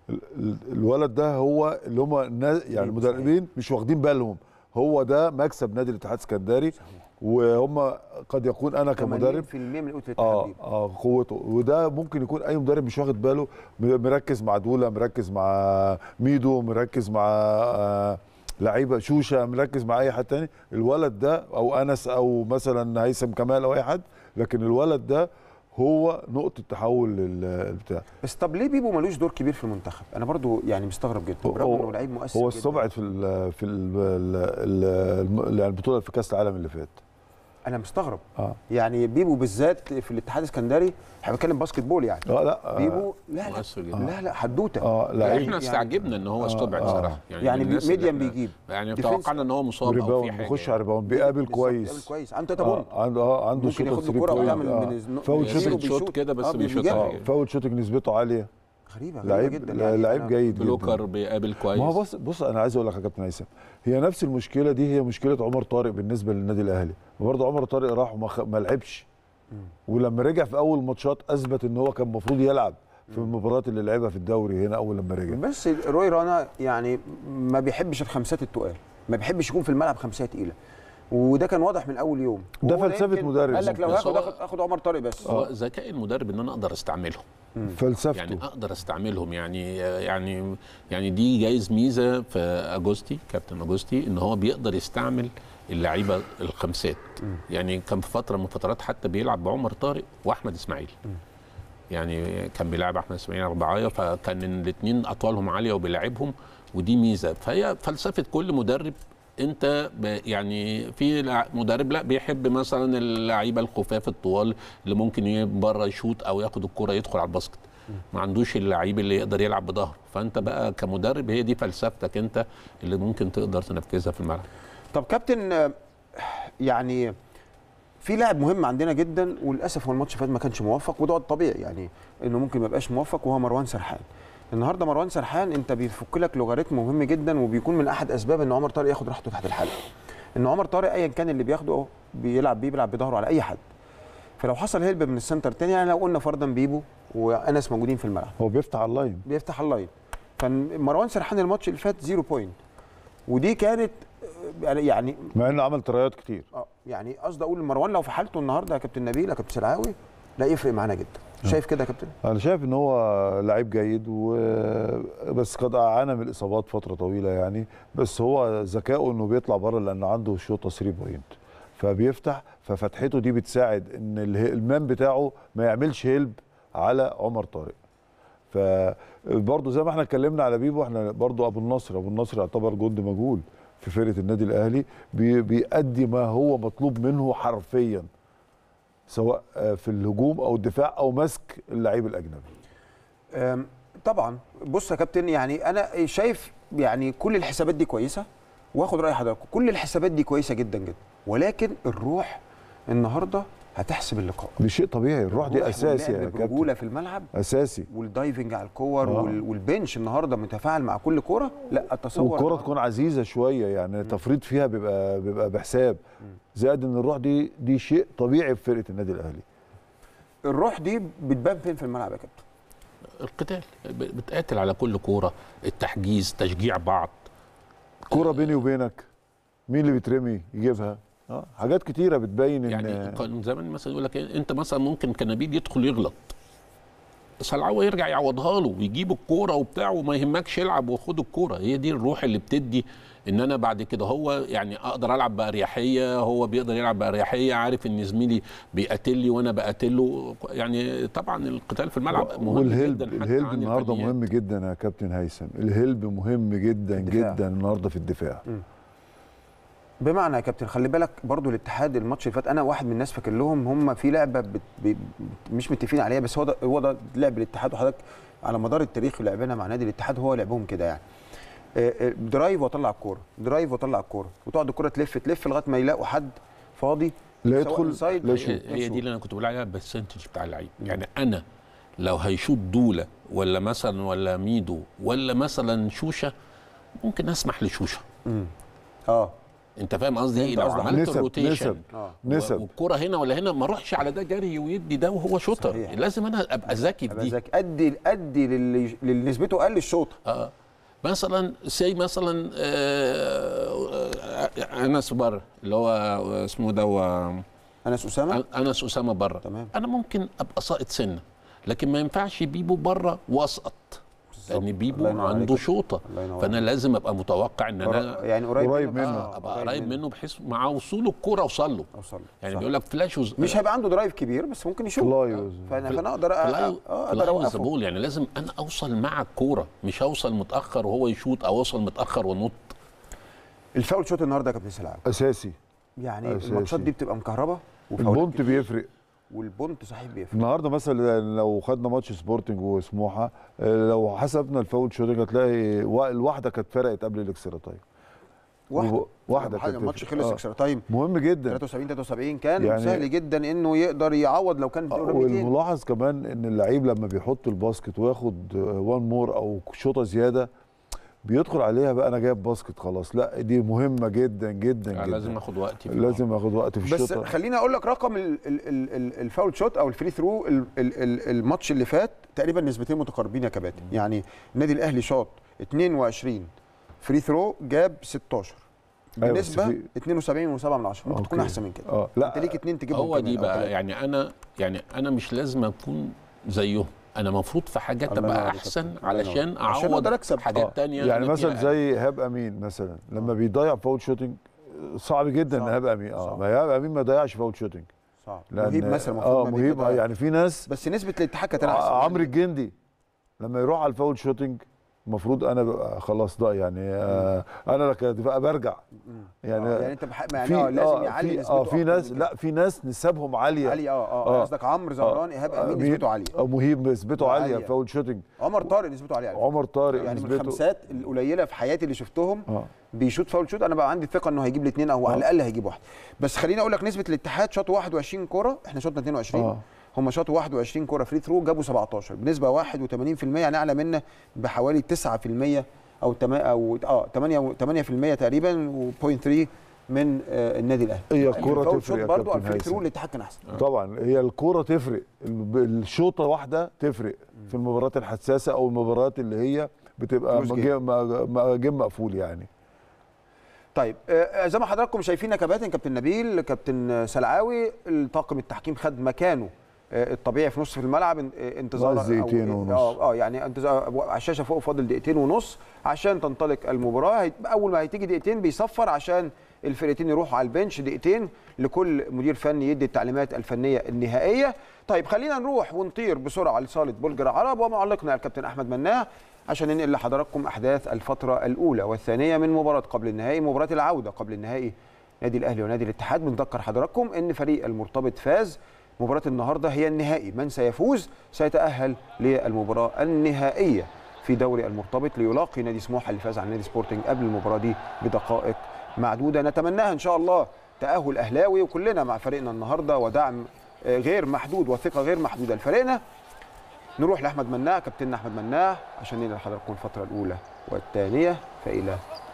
ال- ال- الولد ده هو اللي هم الناس يعني المدربين مش واخدين بالهم هو ده مكسب نادي الاتحاد السكندري وهم قد يكون انا كمدرب 80% من قوه الاتحاد اه دي. اه قوته وده ممكن يكون اي مدرب مش واخد باله م- مركز مع دوله مركز مع ميدو مركز مع آه لعيبه شوشه مركز مع اي حد تاني الولد ده او انس او مثلا هيثم كمال او اي حد لكن الولد ده هو نقطه تحول للبتاع بس طب ليه بيبو ملوش دور كبير في المنتخب انا برضو يعني مستغرب جدا هو- برغم هو- انه لعيب مؤثر هو جداً. استبعد في ال في ال ال ال البطوله في كاس العالم اللي فات انا مستغرب اه يعني بيبو بالذات في الاتحاد السكندري احنا بنتكلم باسكت بول يعني اه لا آه بيبو لا لا مؤثر جدا لا لا حدوته اه لا لعيب احنا استعجبنا ان هو استبعد آه. صراحه يعني من الناس بي- اللي ميديم إحنا- بيجيب. يعني ديفنس. توقعنا ان هو مصاب او في ريباوند حاجه بيخش يعني. على ريباوند بيقابل بالظبط، كويس بيقابل كويس عنده تابون اه عنده اه عنده ممكن شوت ياخد ثري الكرة بوينت. ويعمل آه. من الز- فاول من الزيرو شوت شوت بيشوط. كده بس آه، بيشوطها. بيجيبها. اه فاول شوتنج نسبته عاليه غريبه غريبه لعيب جدا يعني لعيب أنا- جيد بلوكر جدا بيقابل كويس ما هو بص بص انا عايز اقول لك يا كابتن هيثم هي نفس المشكله دي هي مشكله عمر طارق بالنسبه للنادي الاهلي وبرضه عمر طارق راح وما خ- ما لعبش ولما رجع في اول ماتشات اثبت ان هو كان المفروض يلعب في المباريات اللي لعبها في الدوري هنا اول لما رجع بس روي رانا يعني ما بيحبش الخمسات التقال ما بيحبش يكون في الملعب خمسيه تقيله وده كان واضح من اول يوم ده وهو فلسفة يمكن مدرب. قال لك لو بس هاخد هو- اخد اخد عمر طارق بس هو ذكاء المدرب ان انا اقدر استعملهم فلسفته يعني اقدر استعملهم يعني يعني يعني دي جايز ميزه في اجوستي كابتن اجوستي ان هو بيقدر يستعمل اللعيبه الخمسات يعني كان في فتره من فترات حتى بيلعب بعمر طارق واحمد اسماعيل يعني كان بيلعب احمد اسماعيل اربعايه فكان الاثنين اطوالهم عاليه وبيلعبهم ودي ميزه فهي فلسفه كل مدرب انت ب- يعني في لع- مدرب لا بيحب مثلا اللعيبه الخفاف الطوال اللي ممكن ي- بره يشوط او ياخد الكره يدخل على الباسكت ما عندوش اللعيب اللي يقدر يلعب بظهره فانت بقى كمدرب هي دي فلسفتك انت اللي ممكن تقدر تنفذها في الملعب طب كابتن آه، يعني في لاعب مهم عندنا جدا وللاسف هو الماتش اللي فات ما كانش موفق وده طبيعي يعني انه ممكن ما يبقاش موفق وهو مروان سرحان النهارده مروان سرحان انت بيفك لك لوغاريتم مهم جدا وبيكون من احد اسباب ان عمر طارق ياخد راحته تحت الحلقه ان عمر طارق ايا كان اللي بياخده بيلعب بيه بيلعب بظهره على اي حد فلو حصل هيلب من السنتر الثاني يعني لو قلنا فرضا بيبو وانس موجودين في الملعب هو بيفتح على اللاين بيفتح اللاين فمروان سرحان الماتش اللي فات زيرو بوينت ودي كانت آه، يعني مع انه عمل ترايات كتير اه يعني قصدي اقول مروان لو في حالته النهارده يا كابتن نبيل يا كابتن سلعاوي لا يفرق معانا جدا شايف كده يا كابتن انا شايف ان هو لعيب جيد و بس قد عانى من الاصابات فتره طويله يعني بس هو ذكائه انه بيطلع بره لان عنده شوطه 3 بوينت فبيفتح ففتحته دي بتساعد ان اله- المان بتاعه ما يعملش هيلب على عمر طارق فبرضه زي ما احنا اتكلمنا على بيبو احنا برضه ابو النصر ابو النصر يعتبر جند مجهول في فرقه النادي الاهلي بي- بيأدي ما هو مطلوب منه حرفيا سواء آه، في الهجوم او الدفاع او مسك اللعيب الاجنبي أم، طبعا بص يا كابتن يعني انا شايف يعني كل الحسابات دي كويسه واخد راي حضرتك كل الحسابات دي كويسه جدا جدا ولكن الروح النهارده هتحسب اللقاء دي شيء طبيعي الروح دي اساسي يا واللعب كابتن برجوله في الملعب اساسي والدايفنج على الكور آه. وال- والبنش النهارده متفاعل مع كل كوره لا اتصور والكره النهاردة تكون عزيزه شويه يعني التفريط فيها بيبقى بيبقى بحساب زائد ان الروح دي دي شيء طبيعي في فرقه النادي الاهلي الروح دي بتبان فين في الملعب يا كابتن القتال ب- بتقاتل على كل كوره التحجيز تشجيع بعض كوره بيني وبينك مين اللي بيترمي يجيبها اه حاجات كتيره بتبين ان يعني كان زمان مثلا يقول لك إيه، انت مثلا ممكن كنبيل يدخل يغلط سلعوه يرجع يعوضها له ويجيب الكوره وبتاع وما يهمكش يلعب وخد الكوره هي دي الروح اللي بتدي ان انا بعد كده هو يعني اقدر العب باريحيه هو بيقدر يلعب باريحيه عارف ان زميلي بيقاتل لي وانا بقاتله يعني طبعا القتال في الملعب مهم والهلب جدا حتى الهلب عن النهارده الفنيات. مهم جدا يا كابتن هيثم الهلب مهم جدا الدفاع. جدا النهارده في الدفاع بمعنى يا كابتن خلي بالك برضو الاتحاد الماتش اللي فات انا واحد من الناس فاكر لهم هم في لعبه بت بت مش متفقين عليها بس هو ده هو ده لعب الاتحاد وحضرتك على مدار التاريخ لعبنا مع نادي الاتحاد هو لعبهم كده يعني آه، آه، درايف واطلع الكوره درايف واطلع الكوره وتقعد الكوره تلف تلف لغايه ما يلاقوا حد فاضي لا سواء يدخل inside لا أو يشوط. هي هي دي اللي انا كنت بقول عليها البرسنتج بتاع اللعيب يعني انا لو هيشوط دوله ولا مثلا ولا ميدو ولا مثلا شوشه ممكن اسمح لشوشه اه انت فاهم قصدي ايه انت لو قصدك عملت نسب- روتيشن نسب. اه نسب والكرة هنا ولا هنا ما اروحش على ده جري ويدي ده وهو شوتر صحيح. لازم انا ابقى ذكي في أبقى دي ذكي ادي ادي للي للي نسبته اقل الشوط اه مثلا سي مثلا آه آه، انس بره اللي هو اسمه ده هو انس اسامه انس اسامه بره تمام. انا ممكن ابقى ساقط سنه لكن ما ينفعش بيبو بره واسقط لان الله بيبو ينور عنده عليك. شوطه الله ينور فانا لازم ابقى متوقع ان انا يعني قريب, قريب منه. آه، ابقى قريب منه بحيث مع وصول الكوره اوصل له اوصل له. يعني صح. بيقول لك فلاش وز... مش هيبقى عنده درايف كبير بس ممكن يشوط فلاي آه. وز- فانا فل- فانا اقدر أ- فلاي اه اقدر فلاي اوقفه وزبول يعني لازم انا اوصل مع الكوره مش اوصل متاخر وهو يشوط او اوصل متاخر ونط الفاول شوت النهارده يا كابتن سلام اساسي يعني أساسي. الماتشات دي بتبقى مكهربه وفاولات البونت كتير، بيفرق والبونت صحيح بيفرق النهارده مثلا لو خدنا ماتش سبورتنج وسموحه آه، لو حسبنا الفاول شوتنج هتلاقي وا- الواحده كانت فرقت قبل الاكسترا تايم واحده واحده حاجه كانت الماتش تفرق. خلص آه. اكسترا تايم مهم جدا 73 73 كان يعني- سهل جدا انه يقدر يعوض لو كان في رميتين والملاحظ كمان ان اللعيب لما بيحط الباسكت وياخد وان مور او شوطه زياده بيدخل عليها بقى انا جايب باسكت خلاص لا دي مهمه جدا جدا يعني جدا لازم اخد وقتي في لازم اخد وقت في بس الشوطه خليني اقول لك رقم ال- ال- ال- ال- الفاول شوت او الفري ثرو ال- ال- ال- الماتش اللي فات تقريبا نسبتين متقاربين يا كباتن يعني النادي الاهلي شاط 22 فري ثرو جاب 16 أيوة، بس بنسبه في- 72 و7 من 10 ممكن تكون أوكي. احسن من كده اه لا انت ليك اتنين تجيبهم هو كمان دي أو بقى تلاتة. يعني انا يعني انا مش لازم اكون زيهم انا المفروض في حاجات الله ينور ابقى عليك يا احسن كابتن. الله ينور. علشان عشان اعوض أقدر أكسب. حاجات آه. تانية يعني أنا مثلا فيها زي ايهاب امين مثلا لما بيضيع فاول شوتنج صعب جدا ان صعب. ايهاب امين اه صعب. ما ايهاب امين ما ضيعش فاول شوتنج صعب لأن- مهيب مثلا اه المفروض مهيب آه، يعني في ناس بس نسبه الاتحاد كانت احسن ع- عمرو الجندي لما يروح على الفاول شوتنج المفروض انا ببقى خلاص ده يعني آه انا لك بقى برجع يعني, يعني يعني انت بح... يعني في آه لازم آه يعلي في نسبته اه في أكتر ناس من كده. لا في ناس نسبهم عاليه عالي اه اه آه. قصدك عمرو زهران ايهاب آه، امين مين- نسبته عاليه آه، مهيب نسبته عاليه عالية. فاول شوتنج عمر طارق نسبته عاليه على فكرة. عمر طارق يعني من نسبته الخمسات القليله في حياتي اللي شفتهم اه بيشوط فاول شوت انا بقى عندي ثقه انه هيجيب الاثنين او على آه. الاقل هيجيب واحد بس خليني اقول لك نسبه الاتحاد شاطوا 21 كوره احنا شاطنا 22 آه. هم شاطوا 21 كوره فري ثرو جابوا 17 بنسبه 81% يعني اعلى منا بحوالي 9% او تما او اه 8 8% تقريبا و.3 من آه النادي الاهلي هي الكرة الفاول تفرق شوت يا برضه كابتن الفري ثرو هيثم. الاتحاد كان احسن طبعا هي الكرة تفرق ال- الشوطة واحدة تفرق في المباريات الحساسة أو المباريات اللي هي بتبقى كلوز جيم م- جيم مقفول يعني طيب آه، زي ما حضراتكم شايفين يا كباتن كابتن نبيل كابتن سلعاوي الطاقم التحكيم خد مكانه آه، الطبيعي في نصف الملعب ان- آه، انتظار ناقص دقيقتين أو- ونص. اه اه يعني انتظار على الشاشه فوق فاضل دقيقتين ونص عشان تنطلق المباراه هيت- اول ما هتيجي دقيقتين بيصفر عشان الفرقتين يروحوا على البنش دقيقتين لكل مدير فني يدي التعليمات الفنيه النهائيه طيب خلينا نروح ونطير بسرعه لصاله برج العرب ومعلقنا الكابتن احمد مناع عشان ننقل لحضراتكم احداث الفتره الاولى والثانيه من مباراه قبل النهائي مباراه العوده قبل النهائي نادي الاهلي ونادي الاتحاد بنذكر حضراتكم ان فريق المرتبط فاز مباراه النهارده هي النهائي من سيفوز سيتاهل للمباراه النهائيه في دوري المرتبط ليلاقي نادي سموحه اللي فاز على نادي سبورتنج قبل المباراه دي بدقائق معدوده نتمناها ان شاء الله تاهل اهلاوي وكلنا مع فريقنا النهارده ودعم آه، غير محدود وثقه غير محدوده لفريقنا نروح لاحمد مناع كابتننا احمد مناع عشان ننقل لحضراتكم الفتره الاولى والثانيه فالى